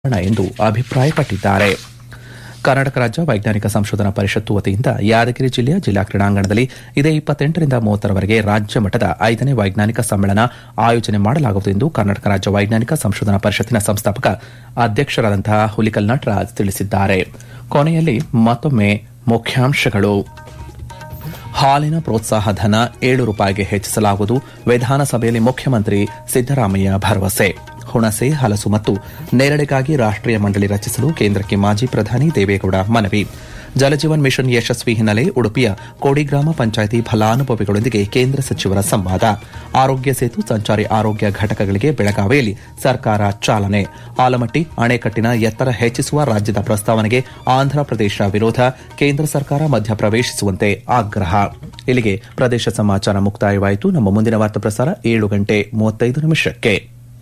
ಕಾರಣ ಎಂದು ಅಭಿಪ್ರಾಯಪಟ್ಟಿದ್ದಾರೆ ಕರ್ನಾಟಕ ರಾಜ್ಯ ವೈಜ್ಞಾನಿಕ ಸಂಶೋಧನಾ ಪರಿಷತ್ತು ವತಿಯಿಂದ ಯಾದಗಿರಿ ಜಿಲ್ಲೆಯ ಜಿಲ್ಲಾ ಕ್ರೀಡಾಂಗಣದಲ್ಲಿ ಇದೇ ಇಪ್ಪತ್ತೆಂಟರಿಂದ ಮೂವತ್ತರವರೆಗೆ ರಾಜ್ಯ ಮಟ್ಟದ ಐದನೇ ವೈಜ್ಞಾನಿಕ ಸಮ್ಮೇಳನ ಆಯೋಜನೆ ಮಾಡಲಾಗುವುದು ಎಂದು ಕರ್ನಾಟಕ ರಾಜ್ಯ ವೈಜ್ಞಾನಿಕ ಸಂಶೋಧನಾ ಪರಿಷತ್ತಿನ ಸಂಸ್ಥಾಪಕ ಅಧ್ಯಕ್ಷರಾದಂತಹ ಹುಲಿಕಲ್ ನಟರಾಜ್ ತಿಳಿಸಿದ್ದಾರೆ ಕೊನೆಯಲ್ಲಿ ಮತ್ತೊಮ್ಮೆ ಮುಖ್ಯಾಂಶಗಳು ಹಾಲಿನ ಪ್ರೋತ್ಸಾಹ ಧನ ಏಳು ರೂಪಾಯಿಗೆ ಹೆಚ್ಚಿಸಲಾಗುವುದು ವಿಧಾನಸಭೆಯಲ್ಲಿ ಮುಖ್ಯಮಂತ್ರಿ ಸಿದ್ದರಾಮಯ್ಯ ಭರವಸೆ ಹುಣಸೆ ಹಲಸು ಮತ್ತು ನೇರಳೆಗಾಗಿ ರಾಷ್ಟೀಯ ಮಂಡಳಿ ರಚಿಸಲು ಕೇಂದ್ರಕ್ಕೆ ಮಾಜಿ ಪ್ರಧಾನಿ ದೇವೇಗೌಡ ಮನವಿ ಜಲಜೀವನ್ ಮಿಷನ್ ಯಶಸ್ವಿ ಹಿನ್ನೆಲೆ ಉಡುಪಿಯ ಕೋಡಿ ಗ್ರಾಮ ಪಂಚಾಯಿತಿ ಫಲಾನುಭವಿಗಳೊಂದಿಗೆ ಕೇಂದ್ರ ಸಚಿವರ ಸಂವಾದ ಆರೋಗ್ಯ ಸೇತು ಸಂಚಾರಿ ಆರೋಗ್ಯ ಘಟಕಗಳಿಗೆ ಬೆಳಗಾವಿಯಲ್ಲಿ ಸರ್ಕಾರ ಚಾಲನೆ ಆಲಮಟ್ಟಿ ಅಣೆಕಟ್ಟಿನ ಎತ್ತರ ಹೆಚ್ಚಿಸುವ ರಾಜ್ಯದ ಪ್ರಸ್ತಾವನೆಗೆ ಆಂಧ್ರಪ್ರದೇಶ ವಿರೋಧ ಕೇಂದ್ರ ಸರ್ಕಾರ ಮಧ್ಯಪ್ರವೇಶಿಸುವಂತೆ ಆಗ್ರಹ ಇಲ್ಲಿಗೆ ಪ್ರದೇಶ ಸಮಾಚಾರ ಮುಕ್ತಾಯವಾಯಿತು ನಮ್ಮ ಮುಂದಿನ ವಾರ್ತಾ ಪ್ರಸಾರ ಏಳು ಗಂಟೆ ಮೂವತ್ತೈದು ನಿಮಿಷಕ್ಕೆ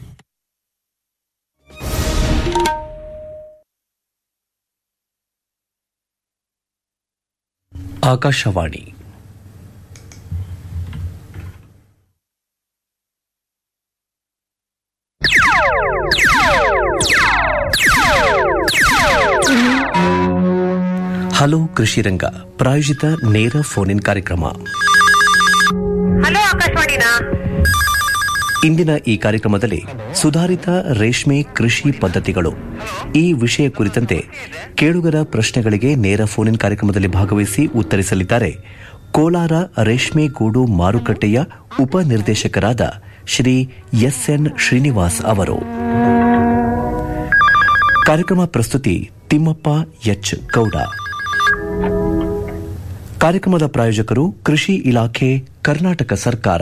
ಆಕಾಶವಾಣಿ ಹಲೋ ಕೃಷಿ ರಂಗ ಪ್ರಾಯೋಜಿತ ನೇರ ಫೋನ್ ಇನ್ ಕಾರ್ಯಕ್ರಮ ಹಲೋ ಆಕಾಶವಾಣಿನಾ ಇಂದಿನ ಈ ಕಾರ್ಯಕ್ರಮದಲ್ಲಿ ಸುಧಾರಿತ ರೇಷ್ಮೆ ಕೃಷಿ ಪದ್ಧತಿಗಳು ಈ ವಿಷಯ ಕುರಿತಂತೆ ಕೇಳುಗರ ಪ್ರಶ್ನೆಗಳಿಗೆ ನೇರ ಫೋನ್ ಇನ್ ಕಾರ್ಯಕ್ರಮದಲ್ಲಿ ಭಾಗವಹಿಸಿ ಉತ್ತರಿಸಲಿದ್ದಾರೆ ಕೋಲಾರ ರೇಷ್ಮೆ ಗೂಡು ಮಾರುಕಟ್ಟೆಯ ಉಪನಿರ್ದೇಶಕರಾದ ಶ್ರೀ ಎಸ್ಎನ್ ಶ್ರೀನಿವಾಸ್ ಅವರು ಕಾರ್ಯಕ್ರಮ ಪ್ರಸ್ತುತಿ ತಿಮ್ಮಪ್ಪ ಎಚ್ ಗೌಡ ಕಾರ್ಯಕ್ರಮದ ಪ್ರಾಯೋಜಕರು ಕೃಷಿ ಇಲಾಖೆ ಕರ್ನಾಟಕ ಸರ್ಕಾರ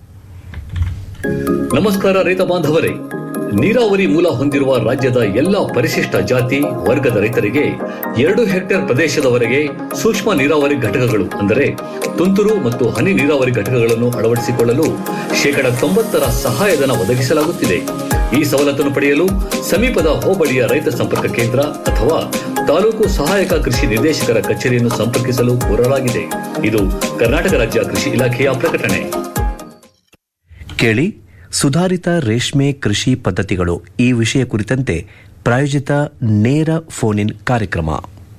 ನಮಸ್ಕಾರ ರೈತ ಬಾಂಧವರೇ ನೀರಾವರಿ ಮೂಲ ಹೊಂದಿರುವ ರಾಜ್ಯದ ಎಲ್ಲ ಪರಿಶಿಷ್ಟ ಜಾತಿ ವರ್ಗದ ರೈತರಿಗೆ ಎರಡು ಹೆಕ್ಟೇರ್ ಪ್ರದೇಶದವರೆಗೆ ಸೂಕ್ಷ್ಮ ನೀರಾವರಿ ಘಟಕಗಳು ಅಂದರೆ ತುಂತುರು ಮತ್ತು ಹನಿ ನೀರಾವರಿ ಘಟಕಗಳನ್ನು ಅಳವಡಿಸಿಕೊಳ್ಳಲು ಶೇಕಡ ತೊಂಬತ್ತರ ಸಹಾಯಧನ ಒದಗಿಸಲಾಗುತ್ತಿದೆ ಈ ಸವಲತ್ತನ್ನು ಪಡೆಯಲು ಸಮೀಪದ ಹೋಬಳಿಯ ರೈತ ಸಂಪರ್ಕ ಕೇಂದ್ರ ಅಥವಾ ತಾಲೂಕು ಸಹಾಯಕ ಕೃಷಿ ನಿರ್ದೇಶಕರ ಕಚೇರಿಯನ್ನು ಸಂಪರ್ಕಿಸಲು ಕೋರಲಾಗಿದೆ ಇದು ಕರ್ನಾಟಕ ರಾಜ್ಯ ಕೃಷಿ ಇಲಾಖೆಯ ಪ್ರಕಟಣೆ ಕೇಳಿ ಸುಧಾರಿತ ರೇಷ್ಮೆ ಕೃಷಿ ಪದ್ಧತಿಗಳು ಈ ವಿಷಯ ಕುರಿತಂತೆ ಪ್ರಾಯೋಜಿತ ನೇರ ಫೋನ್ ಇನ್ ಕಾರ್ಯಕ್ರಮ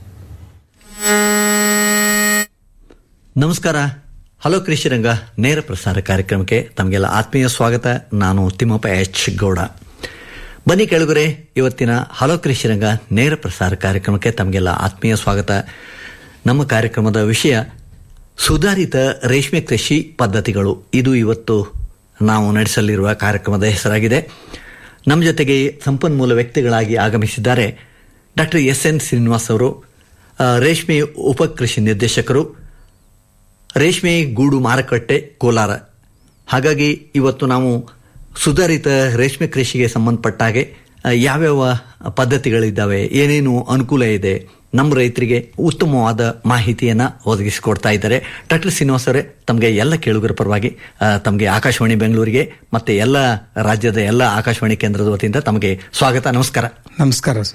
ನಮಸ್ಕಾರ ಹಲೋ ಕೃಷಿರಂಗ ನೇರ ಪ್ರಸಾರ ಕಾರ್ಯಕ್ರಮಕ್ಕೆ ತಮಗೆಲ್ಲ ಆತ್ಮೀಯ ಸ್ವಾಗತ ನಾನು ತಿಮ್ಮಪ್ಪ ಎಚ್ ಗೌಡ ಬನ್ನಿ ಕೆಳಗರೆ ಇವತ್ತಿನ ಹಲೋ ಕೃಷಿರಂಗ ನೇರ ಪ್ರಸಾರ ಕಾರ್ಯಕ್ರಮಕ್ಕೆ ತಮಗೆಲ್ಲ ಆತ್ಮೀಯ ಸ್ವಾಗತ ನಮ್ಮ ಕಾರ್ಯಕ್ರಮದ ವಿಷಯ ಸುಧಾರಿತ ರೇಷ್ಮೆ ಕೃಷಿ ಪದ್ಧತಿಗಳು ಇದು ಇವತ್ತು ನಾವು ನಡೆಸಲಿರುವ ಕಾರ್ಯಕ್ರಮದ ಹೆಸರಾಗಿದೆ ನಮ್ಮ ಜೊತೆಗೆ ಸಂಪನ್ಮೂಲ ವ್ಯಕ್ತಿಗಳಾಗಿ ಆಗಮಿಸಿದ್ದಾರೆ ಡಾಕ್ಟರ್ ಎಸ್ ಎನ್ ಶ್ರೀನಿವಾಸ್ ಅವರು ಆ, ರೇಷ್ಮೆ ಉಪಕೃಷಿ ನಿರ್ದೇಶಕರು ರೇಷ್ಮೆ ಗೂಡು ಮಾರುಕಟ್ಟೆ ಕೋಲಾರ ಹಾಗಾಗಿ ಇವತ್ತು ನಾವು ಸುಧಾರಿತ ರೇಷ್ಮೆ ಕೃಷಿಗೆ ಸಂಬಂಧಪಟ್ಟ ಹಾಗೆ ಆ, ಯಾವ್ಯಾವ ಪದ್ಧತಿಗಳಿದ್ದಾವೆ ಏನೇನು ಅನುಕೂಲ ಇದೆ ನಮ್ಮ ರೈತರಿಗೆ ಉತ್ತಮವಾದ ಮಾಹಿತಿಯನ್ನು ಒದಗಿಸಿಕೊಡ್ತಾ ಇದ್ದಾರೆ ಡಾಕ್ಟರ್ ಶ್ರೀನಿವಾಸ್ ಅವರೇ ತಮಗೆ ಎಲ್ಲ ಕೇಳುಗರ ಪರವಾಗಿ ಆ, ತಮಗೆ ಆಕಾಶವಾಣಿ ಬೆಂಗಳೂರಿಗೆ ಮತ್ತೆ ಎಲ್ಲ ರಾಜ್ಯದ ಎಲ್ಲ ಆಕಾಶವಾಣಿ ಕೇಂದ್ರದ ವತಿಯಿಂದ ತಮಗೆ ಸ್ವಾಗತ ನಮಸ್ಕಾರ ನಮಸ್ಕಾರ ಸರ್.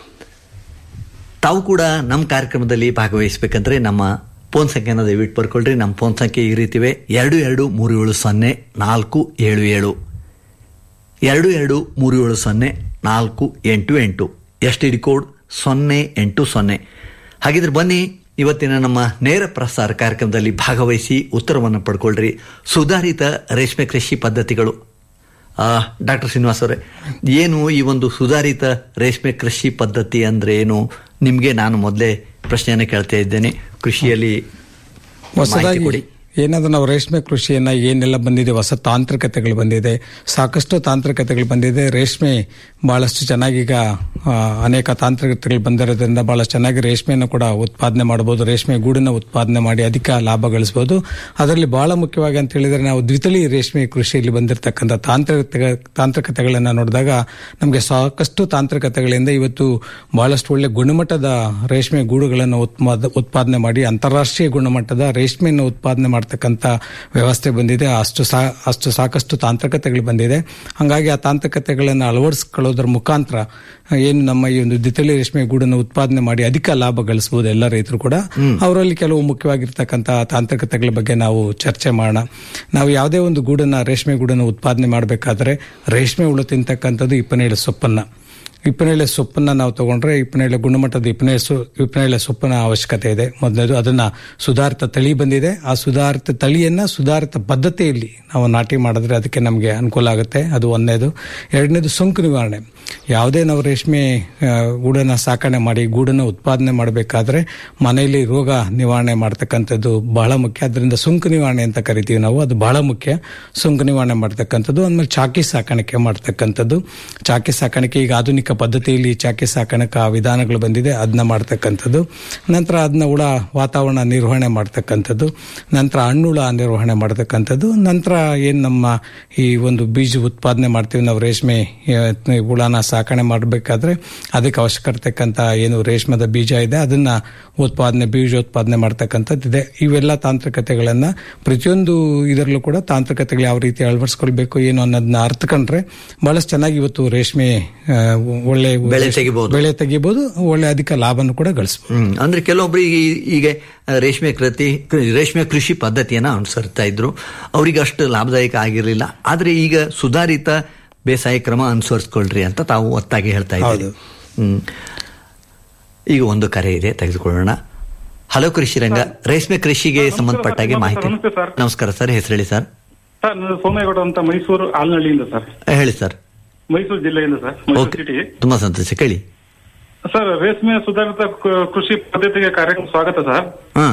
ತಾವು ಕೂಡ ನಮ್ಮ ಕಾರ್ಯಕ್ರಮದಲ್ಲಿ ಭಾಗವಹಿಸಬೇಕಂದ್ರೆ ನಮ್ಮ ಫೋನ್ ಸಂಖ್ಯೆನ ದಯವಿಟ್ಟು ಬರ್ಕೊಳ್ರಿ ನಮ್ಮ ಫೋನ್ ಸಂಖ್ಯೆ ಈ ರೀತಿವೆ ಎರಡು ಎರಡು ಮೂರು ಏಳು ಸೊನ್ನೆ ನಾಲ್ಕು ಏಳು ಏಳು ಎರಡು ಎರಡು ಮೂರು ಏಳು ಸೊನ್ನೆ ನಾಲ್ಕು ಎಂಟು ಎಂಟು ಎಸ್ ಟಿ ಡಿ ಕೋಡ್ ಸೊನ್ನೆ ಎಂಟು ಸೊನ್ನೆ ಹಾಗಿದ್ರೆ ಬನ್ನಿ ಇವತ್ತಿನ ನಮ್ಮ ನೇರ ಪ್ರಸಾರ ಕಾರ್ಯಕ್ರಮದಲ್ಲಿ ಭಾಗವಹಿಸಿ ಉತ್ತರವನ್ನು ಪಡ್ಕೊಳ್ರಿ ಸುಧಾರಿತ ರೇಷ್ಮೆ ಕೃಷಿ ಪದ್ಧತಿಗಳು ಡಾಕ್ಟರ್ ಶ್ರೀನಿವಾಸ್ ಅವರೇ ಏನು ಈ ಒಂದು ಸುಧಾರಿತ ರೇಷ್ಮೆ ಕೃಷಿ ಪದ್ಧತಿ ಅಂದ್ರೆ ಏನು ನಿಮಗೆ ನಾನು ಮೊದಲೇ ಪ್ರಶ್ನೆಯನ್ನು ಕೇಳ್ತಾ ಇದ್ದೇನೆ ಕೃಷಿಯಲ್ಲಿ ಮಾಹಿತಿ ಹೊಸದಾಗಿ ಕೊಡಿ ಏನಾದ್ರೂ ನಾವು ರೇಷ್ಮೆ ಕೃಷಿಯನ್ನ ಏನೆಲ್ಲ ಬಂದಿದೆ ಹೊಸ ತಾಂತ್ರಿಕತೆಗಳು ಬಂದಿದೆ ಸಾಕಷ್ಟು ತಾಂತ್ರಿಕತೆಗಳು ಬಂದಿದೆ ರೇಷ್ಮೆ ಬಹಳಷ್ಟು ಚೆನ್ನಾಗಿ ಈಗ ಆ, ಅನೇಕ ತಾಂತ್ರಿಕತೆಗಳು ಬಂದಿರೋದ್ರಿಂದ ಬಹಳ ಚೆನ್ನಾಗಿ ರೇಷ್ಮೆಯನ್ನು ಕೂಡ ಉತ್ಪಾದನೆ ಮಾಡಬಹುದು ರೇಷ್ಮೆ ಗೂಡನ್ನ ಉತ್ಪಾದನೆ ಮಾಡಿ ಅಧಿಕ ಲಾಭ ಗಳಿಸಬಹುದು ಅದರಲ್ಲಿ ಬಹಳ ಮುಖ್ಯವಾಗಿ ಅಂತ ಹೇಳಿದ್ರೆ ನಾವು ದ್ವಿತಳಿ ರೇಷ್ಮೆ ಕೃಷಿಯಲ್ಲಿ ಬಂದಿರತಕ್ಕಂಥ ತಾಂತ್ರಿಕ ತಾಂತ್ರಿಕತೆಗಳನ್ನ ನೋಡಿದಾಗ ನಮಗೆ ಸಾಕಷ್ಟು ತಾಂತ್ರಿಕತೆಗಳಿಂದ ಇವತ್ತು ಬಹಳಷ್ಟು ಒಳ್ಳೆ ಗುಣಮಟ್ಟದ ರೇಷ್ಮೆ ಗೂಡುಗಳನ್ನು ಉತ್ಪಾದ ಉತ್ಪಾದನೆ ಮಾಡಿ ಅಂತಾರಾಷ್ಟ್ರೀಯ ಗುಣಮಟ್ಟದ ರೇಷ್ಮೆಯನ್ನು ಉತ್ಪಾದನೆ ಮಾಡತಕ್ಕಂಥ ವ್ಯವಸ್ಥೆ ಬಂದಿದೆ ಅಷ್ಟು ಸಾ ಅಷ್ಟು ಸಾಕಷ್ಟು ತಾಂತ್ರಿಕತೆಗಳು ಬಂದಿದೆ ಹಾಗಾಗಿ ಆ ತಾಂತ್ರಿಕತೆಗಳನ್ನು ಅಳವಡಿಸಿಕೊಳ್ಳೋದ್ರ ಮುಖಾಂತರ ಏನು ನಮ್ಮ ಈ ಒಂದು ದ್ವಿತಳಿ ರೇಷ್ಮೆ ಗೂಡನ್ನು ಉತ್ಪಾದನೆ ಮಾಡಿ ಅಧಿಕ ಲಾಭ ಗಳಿಸಬಹುದು ಎಲ್ಲ ರೈತರು ಕೂಡ ಅವರಲ್ಲಿ ಕೆಲವು ಮುಖ್ಯವಾಗಿರ್ತಕ್ಕಂಥ ತಾಂತ್ರಿಕತೆಗಳ ಬಗ್ಗೆ ನಾವು ಚರ್ಚೆ ಮಾಡೋಣ ನಾವು ಯಾವುದೇ ಒಂದು ಗೂಡನ್ನ ರೇಷ್ಮೆ ಗೂಡನ್ನು ಉತ್ಪಾದನೆ ಮಾಡಬೇಕಾದ್ರೆ ರೇಷ್ಮೆ ಹುಳು ತಿಂತಕ್ಕಂಥದ್ದು ಇಪ್ಪನೇಳು ಸೊಪ್ಪನ್ನ ಇಪ್ಪನೇಳೆ ಸೊಪ್ಪನ್ನ ನಾವು ತಗೊಂಡ್ರೆ ಇಪ್ಪನೇಳೆ ಗುಣಮಟ್ಟದ ಇಪ್ಪನೆ ಸೊ ಇಪ್ಪನೇಳೆ ಸೊಪ್ಪಿನ ಅವಶ್ಯಕತೆ ಇದೆ ಮೊದಲನೇದು ಅದನ್ನ ಸುಧಾರಿತ ತಳಿ ಬಂದಿದೆ ಆ ಸುಧಾರಿತ ತಳಿಯನ್ನ ಸುಧಾರಿತ ಪದ್ಧತಿಯಲ್ಲಿ ನಾವು ನಾಟಿ ಮಾಡಿದ್ರೆ ಅದಕ್ಕೆ ನಮಗೆ ಅನುಕೂಲ ಆಗುತ್ತೆ ಅದು ಒಂದನೇದು ಎರಡನೇದು ಸೋಂಕು ನಿವಾರಣೆ ಯಾವುದೇ ನಾವು ರೇಷ್ಮೆ ಆ, ಗೂಡನ್ನ ಸಾಕಣೆ ಮಾಡಿ ಗೂಡನ್ನ ಉತ್ಪಾದನೆ ಮಾಡಬೇಕಾದ್ರೆ ಮನೆಯಲ್ಲಿ ರೋಗ ನಿವಾರಣೆ ಮಾಡ್ತಕ್ಕಂಥದ್ದು ಬಹಳ ಮುಖ್ಯ ಅದರಿಂದ ಸೋಂಕು ನಿವಾರಣೆ ಅಂತ ಕರಿತೀವಿ ನಾವು ಅದು ಬಹಳ ಮುಖ್ಯ ಸೋಂಕು ನಿವಾರಣೆ ಮಾಡ್ತಕ್ಕಂಥದ್ದು ಆಮೇಲೆ ಚಾಕಿ ಸಾಕಾಣಿಕೆ ಮಾಡ್ತಕ್ಕಂಥದ್ದು ಚಾಕಿ ಸಾಕಾಣಿಕೆ ಈಗ ಆಧುನಿಕ ಪದ್ಧತಿಯಲ್ಲಿ ಚಾಕಿ ಸಾಕಾಣಿಕಾ ವಿಧಾನಗಳು ಬಂದಿದೆ ಅದನ್ನ ಮಾಡ್ತಕ್ಕಂಥದ್ದು ನಂತರ ಅದನ್ನ ಹುಳ ವಾತಾವರಣ ನಿರ್ವಹಣೆ ಮಾಡ್ತಕ್ಕಂಥದ್ದು ನಂತರ ಹಣ್ಣುಳ ನಿರ್ವಹಣೆ ಮಾಡ್ತಕ್ಕಂಥದ್ದು ನಂತರ ಏನು ನಮ್ಮ ಈ ಒಂದು ಬೀಜ ಉತ್ಪಾದನೆ ಮಾಡ್ತೀವಿ ನಾವು ರೇಷ್ಮೆ ಆ, ಹುಳನ ಸಾಕಣೆ ಮಾಡಬೇಕಾದ್ರೆ ಅದಕ್ಕೆ ಅವಶ್ಯಕರ್ತಕ್ಕಂಥ ಏನು ರೇಷ್ಮದ ಬೀಜ ಇದೆ ಅದನ್ನ ಉತ್ಪಾದನೆ ಬೀಜೋತ್ಪಾದನೆ ಮಾಡ್ತಕ್ಕಂಥದ್ದು ಇದೆ ಇವೆಲ್ಲ ತಾಂತ್ರಿಕತೆಗಳನ್ನ ಪ್ರತಿಯೊಂದು ಇದರಲ್ಲೂ ಕೂಡ ತಾಂತ್ರಿಕತೆಗಳು ಯಾವ ರೀತಿ ಅಳವಡಿಸ್ಕೊಳ್ಬೇಕು ಏನು ಅನ್ನೋದನ್ನ ಅರ್ಥಕೊಂಡ್ರೆ ಬಹಳಷ್ಟು ಚೆನ್ನಾಗಿ ಇವತ್ತು ರೇಷ್ಮೆ ಆ, ಒಳ್ಳೆ ಬೆಳೆ ತೆಗಿಬಹುದು. ಬೆಳೆ ತೆಗಿಬಹುದು ಒಳ್ಳೆ ಅಧಿಕ ಲಾಭನ ಕೂಡ ಗಳಿಸಬಹುದು ಹ್ಮ್ ಅಂದ್ರೆ ಕೆಲವೊಬ್ಬರಿಗೆ ಈಗ ರೇಷ್ಮೆ ಕೃತಿ ರೇಷ್ಮೆ ಕೃಷಿ ಪದ್ಧತಿಯನ್ನ ಅನುಸರಿಸ್ತಾ ಇದ್ರು ಅವರಿಗೆ ಅಷ್ಟು ಲಾಭದಾಯಕ ಆಗಿರಲಿಲ್ಲ ಆದ್ರೆ ಈಗ ಸುಧಾರಿತ ಬೇಸಾಯ ಕ್ರಮ ಅನುಸರಿಸ್ಕೊಳ್ರಿ ಅಂತ ತಾವು ಒತ್ತಾಗಿ ಹೇಳ್ತಾ ಇದ್ದೀರಿ ಹ್ಮ್ ಈಗ ಒಂದು ಕರೆ ಇದೆ ತೆಗೆದುಕೊಳ್ಳೋಣ ಹಲೋ ಕೃಷಿ ರಂಗ ರೇಷ್ಮೆ ಕೃಷಿಗೆ ನಮಸ್ಕಾರ ಸಂಬಂಧಪಟ್ಟಾಗೆ ಸರ್, ಮಾಹಿತಿ ನಮಸ್ತೆ ಸರ್. ನಮಸ್ಕಾರ ಸರ್ ಹೆಸರು ಹೇಳಿ ಸರ್ ಸರ್ ನಾನು ಸೋಮೇಗೌಡ ಅಂತ ಮೈಸೂರು ಆಲ್ನಹಳ್ಳಿಯಿಂದ ಸರ್ ಹೇಳಿ ಸರ್ ಮೈಸೂರು ಜಿಲ್ಲೆಯಿಂದ ಸರ್ ಮೈಸೂರು ಓಕೆ ಸಿಟಿ ತುಂಬಾ ಸಂತೋಷ ಕೇಳಿ ಸರ್ ರೇಷ್ಮೆ ಸುಧಾರಿತ ಕ- ಕೃಷಿ ಪದ್ಧತಿಗೆ ಕಾರ್ಯಕ್ರಮ ಸ್ವಾಗತ ಸರ್ ಹಾ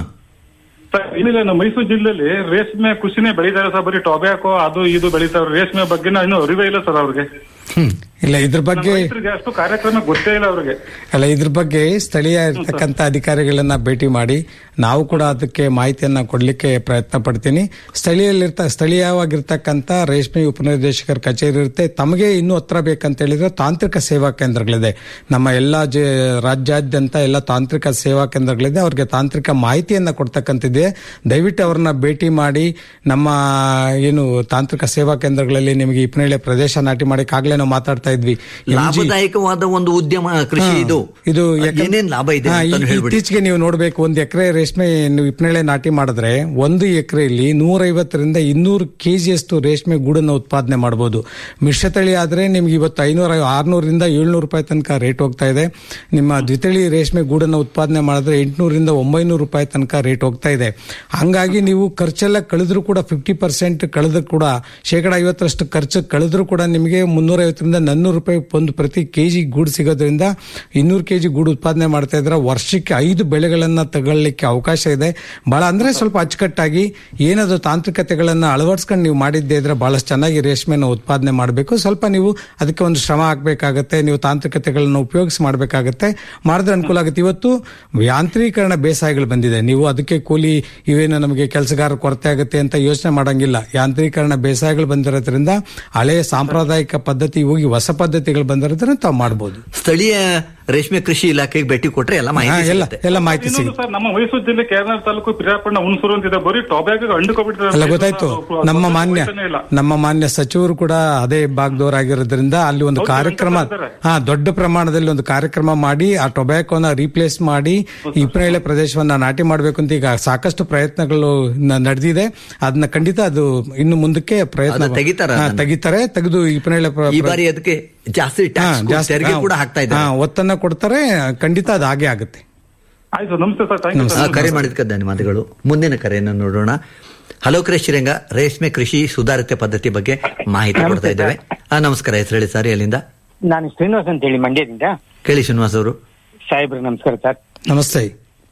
ಸರ್ ಏನಿಲ್ಲ ನಮ್ಮ ಮೈಸೂರು ಜಿಲ್ಲೆಯಲ್ಲಿ ರೇಷ್ಮೆ ಕೃಷಿನೇ ಬೆಳೀತಾರೆ ಸರ್ ಬರೀ ಟೊಬ್ಯಾಕೋ ಅದು ಇದು ಬೆಳೀತಾರೆ ರೇಷ್ಮೆ ಬಗ್ಗೆ ಇನ್ನೂ ಅರಿವೇ ಇಲ್ಲ ಸರ್ ಅವ್ರಿಗೆ ಇಲ್ಲ ಇದ್ರ ನಮ್ಮ ಬಗ್ಗೆ ರೈತರಿಗೆ ಅಷ್ಟು ಕಾರ್ಯಕ್ರಮ ಗೊತ್ತೇ ಇಲ್ಲ ಅವ್ರಿಗೆ ಅಲ್ಲ ಇದ್ರ ಬಗ್ಗೆ ಸ್ಥಳೀಯ ಇರ್ತಕ್ಕಂಥ ಅಧಿಕಾರಿಗಳನ್ನ ಭೇಟಿ ಮಾಡಿ ನಾವು ಕೂಡ ಅದಕ್ಕೆ ಮಾಹಿತಿಯನ್ನ ಕೊಡ್ಲಿಕ್ಕೆ ಪ್ರಯತ್ನ ಪಡ್ತೀನಿ ಸ್ಥಳೀಯಲ್ಲಿರ್ತ ಸ್ಥಳೀಯವಾಗಿರ್ತಕ್ಕಂಥ ರೇಷ್ಮೆ ಉಪನಿರ್ದೇಶಕರ ಕಚೇರಿ ಇರುತ್ತೆ ತಮಗೆ ಇನ್ನೂ ಹತ್ರ ಬೇಕಂತ ಹೇಳಿದ್ರೆ ತಾಂತ್ರಿಕ ಸೇವಾ ಕೇಂದ್ರಗಳಿದೆ ನಮ್ಮ ಎಲ್ಲ ಜ ರಾಜ್ಯಾದ್ಯಂತ ಎಲ್ಲ ತಾಂತ್ರಿಕ ಸೇವಾ ಕೇಂದ್ರಗಳಿದೆ ಅವ್ರಿಗೆ ತಾಂತ್ರಿಕ ಮಾಹಿತಿಯನ್ನ ಕೊಡ್ತಕ್ಕಂತಿದೆ ದಯವಿಟ್ಟು ಅವ್ರನ್ನ ಭೇಟಿ ಮಾಡಿ ನಮ್ಮ ಏನು ತಾಂತ್ರಿಕ ಸೇವಾ ಕೇಂದ್ರಗಳಲ್ಲಿ ನಿಮಗೆ ಇಪ್ಪನೇಳೆ ಪ್ರದೇಶ ನಾಟಿ ಮಾಡಕ್ಕೆ ಆಗ್ಲೇ ನಾವು ಮಾತಾಡ್ತಾ ಇದ್ವಿ MG ಲಾಭದಾಯಕವಾದ ಒಂದು ಉದ್ಯಮ ಕೃಷಿ ಹಾ, ಇದು ಇದು ಯಾಕಂದ್ರೆ- ಏನೇನ್ ಲಾಭ ಇದೆ ಹಾ, ಅಂತಾನು ಈ- ಹೇಳ್ಬಿಡಿ ಇತ್ತೀಚೆಗೆ ನೀವು ನೋಡ್ಬೇಕು ಒಂದು ಎಕರೆ ರೇಷ್ಮೆ ನೀವು ಇಪ್ಪನೇಳೆ ನಾಟಿ ಮಾಡಿದ್ರೆ ಒಂದು ಎಕರೆಯಲ್ಲಿ ನೂರೈವತ್ತರಿಂದ ಇನ್ನೂರು ಕೆಜಿಯಷ್ಟು ರೇಷ್ಮೆ ಗೂಡನ್ನು ಉತ್ಪಾದನೆ ಮಾಡಬಹುದು ಮಿಶ್ರತಳಿ ಆದ್ರೆ ನಿಮ್ಗೆ ಇವತ್ತು ಐನೂರ ಆರ್ನೂರಿಂದ ಏಳ್ನೂರು ರೂಪಾಯಿ ತನಕ ರೇಟ್ ಹೋಗ್ತಾ ಇದೆ ನಿಮ್ಮ ದ್ವಿತಳಿ ರೇಷ್ಮೆ ಗೂಡನ್ನು ಉತ್ಪಾದನೆ ಮಾಡಿದ್ರೆ ಎಂಟುನೂರಿಂದ ಒಂಬೈನೂರು ರೂಪಾಯಿ ತನಕ ರೇಟ್ ಹೋಗ್ತಾ ಇದೆ ಹಂಗಾಗಿ ನೀವು ಖರ್ಚೆಲ್ಲ ಕಳೆದ್ರು ಕೂಡ ಫಿಫ್ಟಿ ಪರ್ಸೆಂಟ್ ಕಳೆದ್ರು ಕೂಡ ಶೇಕಡ ಐವತ್ತರಷ್ಟು ಖರ್ಚು ಕಳೆದ್ರು ಕೂಡ ನಿಮಗೆ ಮುನ್ನೂರೈವತ್ತರಿಂದ ನಾನ್ನೂರು ರೂಪಾಯಿ ಒಂದು ಪ್ರತಿ ಕೆಜಿ ಗೂಡು ಸಿಗೋದ್ರಿಂದ ಇನ್ನೂರು ಕೆಜಿ ಗೂಡು ಉತ್ಪಾದನೆ ಮಾಡ್ತಾ ಇದ್ರೆ ವರ್ಷಕ್ಕೆ ಐದು ಬೆಳೆಗಳನ್ನ ತಗೊಳ್ಳಿಕ್ಕೆ ಅವಕಾಶ ಇದೆ ಬಹಳ ಅಂದ್ರೆ ಸ್ವಲ್ಪ ಅಚ್ಚುಕಟ್ಟಾಗಿ ಏನದು ತಾಂತ್ರಿಕತೆಗಳನ್ನ ಅಳವಡಿಸ್ಕೊಂಡು ನೀವು ಮಾಡಿದ್ದೇ ಇದ್ರೆ ಬಹಳಷ್ಟು ಚೆನ್ನಾಗಿ ರೇಷ್ಮೆನ ಉತ್ಪಾದನೆ ಮಾಡಬೇಕು ಸ್ವಲ್ಪ ನೀವು ಅದಕ್ಕೆ ಒಂದು ಶ್ರಮ ಹಾಕ್ಬೇಕಾಗತ್ತೆ ನೀವು ತಾಂತ್ರಿಕತೆಗಳನ್ನ ಉಪಯೋಗಿಸಿ ಮಾಡಬೇಕಾಗತ್ತೆ ಮಾಡಿದ್ರೆ ಅನುಕೂಲ ಆಗುತ್ತೆ ಇವತ್ತು ಯಾಂತ್ರೀಕರಣ ಬೇಸಾಯಗಳು ಬಂದಿದೆ ನೀವು ಅದಕ್ಕೆ ಕೂಲಿ ಇವೇನು ನಮಗೆ ಕೆಲಸಗಾರ ಕೊರತೆ ಆಗುತ್ತೆ ಅಂತ ಯೋಚನೆ ಮಾಡಂಗಿಲ್ಲ ಯಾಂತ್ರೀಕರಣ ಬೇಸಾಯಗಳು ಬಂದಿರೋದ್ರಿಂದ ಹಳೆಯ ಸಾಂಪ್ರದಾಯಿಕ ಪದ್ಧತಿ ಹೋಗಿ ಹೊಸ ಪದ್ಧತಿಗಳು ಬಂದಿರೋದ್ರಿಂದ ತಾವು ಮಾಡಬಹುದು ಸ್ಥಳೀಯ ರೇಷ್ಮೆ ಕೃಷಿ ಇಲಾಖೆಗೆ ಭೇಟಿ ಕೊಟ್ರೆ ಎಲ್ಲ ಮಾಹಿತಿ ಎಲ್ಲ ಸಿಗುತ್ತೆ. ಎಲ್ಲ ಮಾಹಿತಿ ಇನ್ನೊಂದು ಸಿಗುತ್ತೆ ಸರ್ ನಮ್ಮ ಮೈಸೂರು ಜಿಲ್ಲೆ ಕೇರಳ ತಾಲೂಕು ಪಿರಿಯಾಪಣ್ಣ ಹುಣಸೂರು ಅಂತಿದೆ ಬರೀ ಟೊಬ್ಯಾಕೋ ಅಂಡುಕೊಬಿಟ್ಟಿದ್ದಾರೆ ಅಲ್ಲ ಗೊತ್ತಾಯ್ತು ನಮ್ಮ ಮಾನ್ಯ ಇಲ್ಲ ನಮ್ಮ ಮಾನ್ಯ ಸಚಿವರು ಕೂಡ ಅದೇ ಭಾಗದವರಾಗಿರೋದ್ರಿಂದ ಅಲ್ಲಿ ಒಂದು ಹೌದು, ಕಾರ್ಯಕ್ರಮ ಮಾಡ್ತಾರೆ. ಹಾ ದೊಡ್ಡ ಪ್ರಮಾಣದಲ್ಲಿ ಒಂದು ಕಾರ್ಯಕ್ರಮ ಮಾಡಿ ಆ ಟೊಬ್ಯಾಕೋನ ರೀಪ್ಲೇಸ್ ಮಾಡಿ ಇಪ್ಪನೇಳೆ ಪ್ರದೇಶವನ್ನ ನಾಟಿ ಮಾಡಬೇಕು ಅಂತ ಈಗ ಸಾಕಷ್ಟು ಪ್ರಯತ್ನಗಳು ನ- ನಡೆದಿದೆ ಅದನ್ನ ಖಂಡಿತ ಅದು ಇನ್ನು ಮುಂದಕ್ಕೆ ಪ್ರಯತ್ನ ಅದು ತೆಗಿತಾರಾ ಹಾ, ಅದನ್ನ? ತೆಗಿತಾರೆ ತೆಗೆದು ಇಪ್ಪನೇಳೆ ಪ್ರ- ಈ ಬಾರಿ ಅದಕ್ಕೆ ಜಾಸ್ತಿ ಹಾ, ಟ್ಯಾಕ್ಸ್ ಜಾಸ್ತಿ ತೆರಿಗೆ ಹಾ, ಕೂಡ ಹಾಕ್ತಾ ಹಾ, ಇದ್ದಾರೆ ಒತ್ತನ್ನ ಕೊಡ್ತಾರೆ ಖಂಡಿತ ಅದು ಹಾಗೆ ಆಗುತ್ತೆ ಆಯ್ತು ನಮಸ್ತೆ ಸರ್ ಥ್ಯಾಂಕ್ ಯು ಆ, ಸರ್ ಕರೆ ಮಾಡಿದ್ಕೆ ಧನ್ಯವಾದಗಳು ಮುಂದಿನ ಕರೆಯನ್ನು ನೋಡೋಣ ಹಲೋ ಕೃಷಿರಂಗ ರೇಷ್ಮೆ ಕೃಷಿ ಸುಧಾರಿತ ಪದ್ಧತಿ ಬಗ್ಗೆ ಮಾಹಿತಿ ಕೊಡ್ತಾ ಇದ್ದೇವೆ ಆ, ನಮಸ್ಕಾರ ಹೆಸರು ಹೇಳಿ ಸರ್ ಎಲ್ಲಿಂದ ನಾನು ಶ್ರೀನಿವಾಸ್ ಅಂತ ಹೇಳಿ ಮಂಡ್ಯದಿಂದ ಕೇಳಿ ಶ್ರೀನಿವಾಸ್ ಅವರು ಸಾಹೇಬ್ರಿಗೆ ನಮಸ್ಕಾರ ಸರ್ ನಮಸ್ತೆ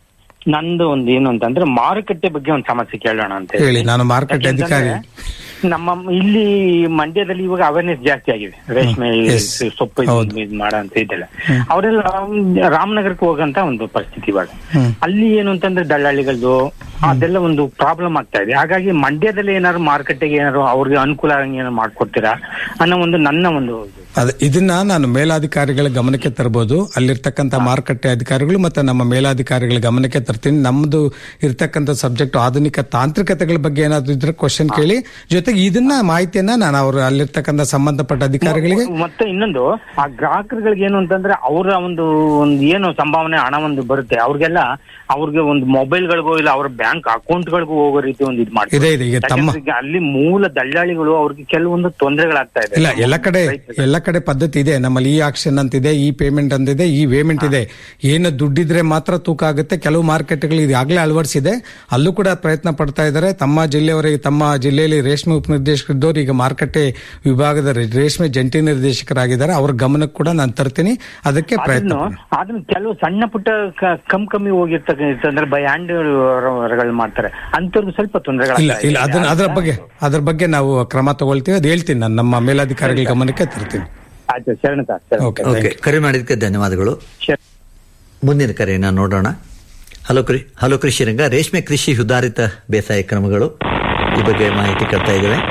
ನಂದು ಒಂದು ಏನು ಅಂತಂದ್ರೆ ಮಾರುಕಟ್ಟೆ ಬಗ್ಗೆ ಒಂದು ಸಮಸ್ಯೆ ಕೇಳೋಣ ಅಂತ ಹೇಳಿ ನಾನು ಮಾರುಕಟ್ಟೆ ಯಾಕೆಂತಂದ್ರೆ ಅಧಿಕಾರಿ ನಮ್ಮ ಇಲ್ಲಿ ಮಂಡ್ಯದಲ್ಲಿ ಇವಾಗ ಅವೇರ್ನೆಸ್ ಜಾಸ್ತಿ ಆಗಿದೆ ರೇಷ್ಮೆ Yes. ಸೊಪ್ಪು ಇದು- ಹೌದು. ಇದು ಮಾಡೋ ಅಂತ ಇದೆಲ್ಲ ಅವರೆಲ್ಲ ರಾಮನಗರಕ್ಕೆ ಹೋಗಂತ ಒಂದು ಪರಿಸ್ಥಿತಿ ಇವಾಗ ಹ್ಮ್. ಅಲ್ಲಿ ಏನು ಅಂತಂದ್ರೆ ದಳ್ಳಾಳಿಗಳದ್ದು ಅದೆಲ್ಲ ಒಂದು ಪ್ರಾಬ್ಲಮ್ ಆಗ್ತಾ ಇದೆ ಹಾಗಾಗಿ ಮಂಡ್ಯದಲ್ಲಿ ಏನಾದ್ರು ಮಾರುಕಟ್ಟೆಗೆ ಏನಾದ್ರು ಅವ್ರಿಗೆ ಅನುಕೂಲ ಆಗಂಗೆ ಏನಾದ್ರು ಮಾಡ್ಕೊಡ್ತೀರಾ ಅನ್ನೋ ಒಂದು ನನ್ನ ಒಂದು ಇದು. ಅದ ಇದನ್ನ ನಾನು ಮೇಲಾಧಿಕಾರಿಗಳ ಗಮನಕ್ಕೆ ತರಬಹುದು ಅಲ್ಲಿರ್ತಕ್ಕಂಥ ಮಾರುಕಟ್ಟೆ ಅಧಿಕಾರಿಗಳು ಮತ್ತೆ ನಮ್ಮ ಮೇಲಾಧಿಕಾರಿಗಳ ಗಮನಕ್ಕೆ ತರ್ತೀನಿ ನಮ್ದು ಇರ್ತಕ್ಕಂಥ ಸಬ್ಜೆಕ್ಟ್ ಆಧುನಿಕ ತಾಂತ್ರಿಕತೆಗಳ ಬಗ್ಗೆ ಏನಾದ್ರು ಇದ್ರೆ ಕ್ವಶನ್ ಕೇಳಿ ಜೊತೆಗೆ ಇದನ್ನ ಮಾಹಿತಿಯನ್ನ ನಾನು ಅವ್ರ ಅಲ್ಲಿರ್ತಕ್ಕಂಥ ಸಂಬಂಧಪಟ್ಟ ಅಧಿಕಾರಿಗಳಿಗೆ ಮತ್ತೆ ಇನ್ನೊಂದು ಆ ಗ್ರಾಹಕರುಗಳಿಗೆ ಏನು ಅಂತಂದ್ರೆ ಅವರ ಒಂದು ಒಂದು ಏನು ಸಂಭಾವನೆ ಹಣ ಒಂದು ಬರುತ್ತೆ ಅವ್ರಿಗೆಲ್ಲ ಅವ್ರಿಗೆ ಒಂದು ಮೊಬೈಲ್ಗಳಿಗೂ ಇಲ್ಲ ಅವ್ರ ಬ್ಯಾಂಕ್ ಅಕೌಂಟ್ಗಳಿಗೂ ಹೋಗೋ ರೀತಿ ಒಂದು ಇದು ಮಾಡ್ತಾರೆ ಇದೆ ಇದೆ ಈಗ ತಮ್ಮ ಯಾಕಂದ್ರೆ ಈಗ ಅಲ್ಲಿ ಮೂಲ ದಳ್ಳಾಳಿಗಳು ಅವ್ರಿಗೆ ಕೆಲವೊಂದು ತೊಂದರೆಗಳಾಗ್ತಾ ಇದೆ ಇಲ್ಲ ಎಲ್ಲ ಕಡೆ ಎಲ್ಲ ಕಡೆ ಪದ್ಧತಿ ಇದೆ ನಮ್ಮಲ್ಲಿ ಈ ಆಕ್ಷನ್ ಅಂತಿದೆ ಈ ಪೇಮೆಂಟ್ ಅಂತಿದೆ ಈ ಪೇಮೆಂಟ್ ಇದೆ ಏನು ದುಡ್ಡಿದ್ರೆ ಮಾತ್ರ ತೂಕ ಆಗುತ್ತೆ ಕೆಲವು ಮಾರ್ಕೆಟ್ಗಳು ಈಗಾಗಲೇ ಅಳವಡಿಸಿದೆ ಅಲ್ಲೂ ಕೂಡ ಪ್ರಯತ್ನ ಪಡ್ತಾ ಇದ್ದಾರೆ ತಮ್ಮ ಜಿಲ್ಲೆಯವರಿಗೆ ತಮ್ಮ ಜಿಲ್ಲೆಯಲ್ಲಿ ರೇಷ್ಮೆ ಉಪನಿರ್ದೇಶಕರಿದ್ದವರು ಈಗ ಮಾರುಕಟ್ಟೆ ವಿಭಾಗದ ರೇ- ರೇಷ್ಮೆ ಜಂಟಿ ನಿರ್ದೇಶಕರಾಗಿದ್ದಾರೆ ಅವ್ರ ಗಮನಕ್ಕೆ ಕೂಡ ನಾನು ತರ್ತೀನಿ ಅದಕ್ಕೆ ಪ್ರಯತ್ನ ಅದನ್ನು ಅದನ್ನ ಕೆಲವು ಸಣ್ಣ ಪುಟ್ಟ ಕ- ಕಮ್ ಕಮ್ಮಿ ಹೋಗಿರ್ತಕ್ಕಂಥ ಅಂದ್ರೆ ಬೈ ಹ್ಯಾಂಡ್ ಗಳು ಮಾಡ್ತಾರೆ ಅಂತವ್ರಿಗೆ ಸ್ವಲ್ಪ ಇಲ್ಲ ತೊಂದರೆಗಳಾಗ್ತಾ ಇಲ್ಲ ಅದನ್ನ ಅದರ ಬಗ್ಗೆ ಅದರ ಬಗ್ಗೆ ನಾವು ಕ್ರಮ ತಗೊಳ್ತೀವಿ ಅದು ಹೇಳ್ತೀನಿ ನಾನು ನಮ್ಮ ಮೇಲಧಿಕಾರಿಗಳ ಗಮನಕ್ಕೆ ತರ್ತೀನಿ ಆಯ್ತು ಶರಣ ಸರ್ ಶರಣ. ಓಕೆ ಓಕೆ ಕರೆ ಮಾಡಿದ್ದಕ್ಕೆ ಧನ್ಯವಾದಗಳು ಶರಣ. ಮುಂದಿನ ಕರೆಯನ್ನ ನೋಡೋಣ ಹಲೋ ಕೃ ಹಲೋ ಕೃಷಿ ರಂಗ ರೇಷ್ಮೆ ಕೃಷಿ ಸುಧಾರಿತ ಬೇಸಾಯ ಕ್ರಮಗಳು ಈ ಬಗ್ಗೆ ಮಾಹಿತಿ ಕೊಡ್ತಾ ಇದ್ದೇವೆ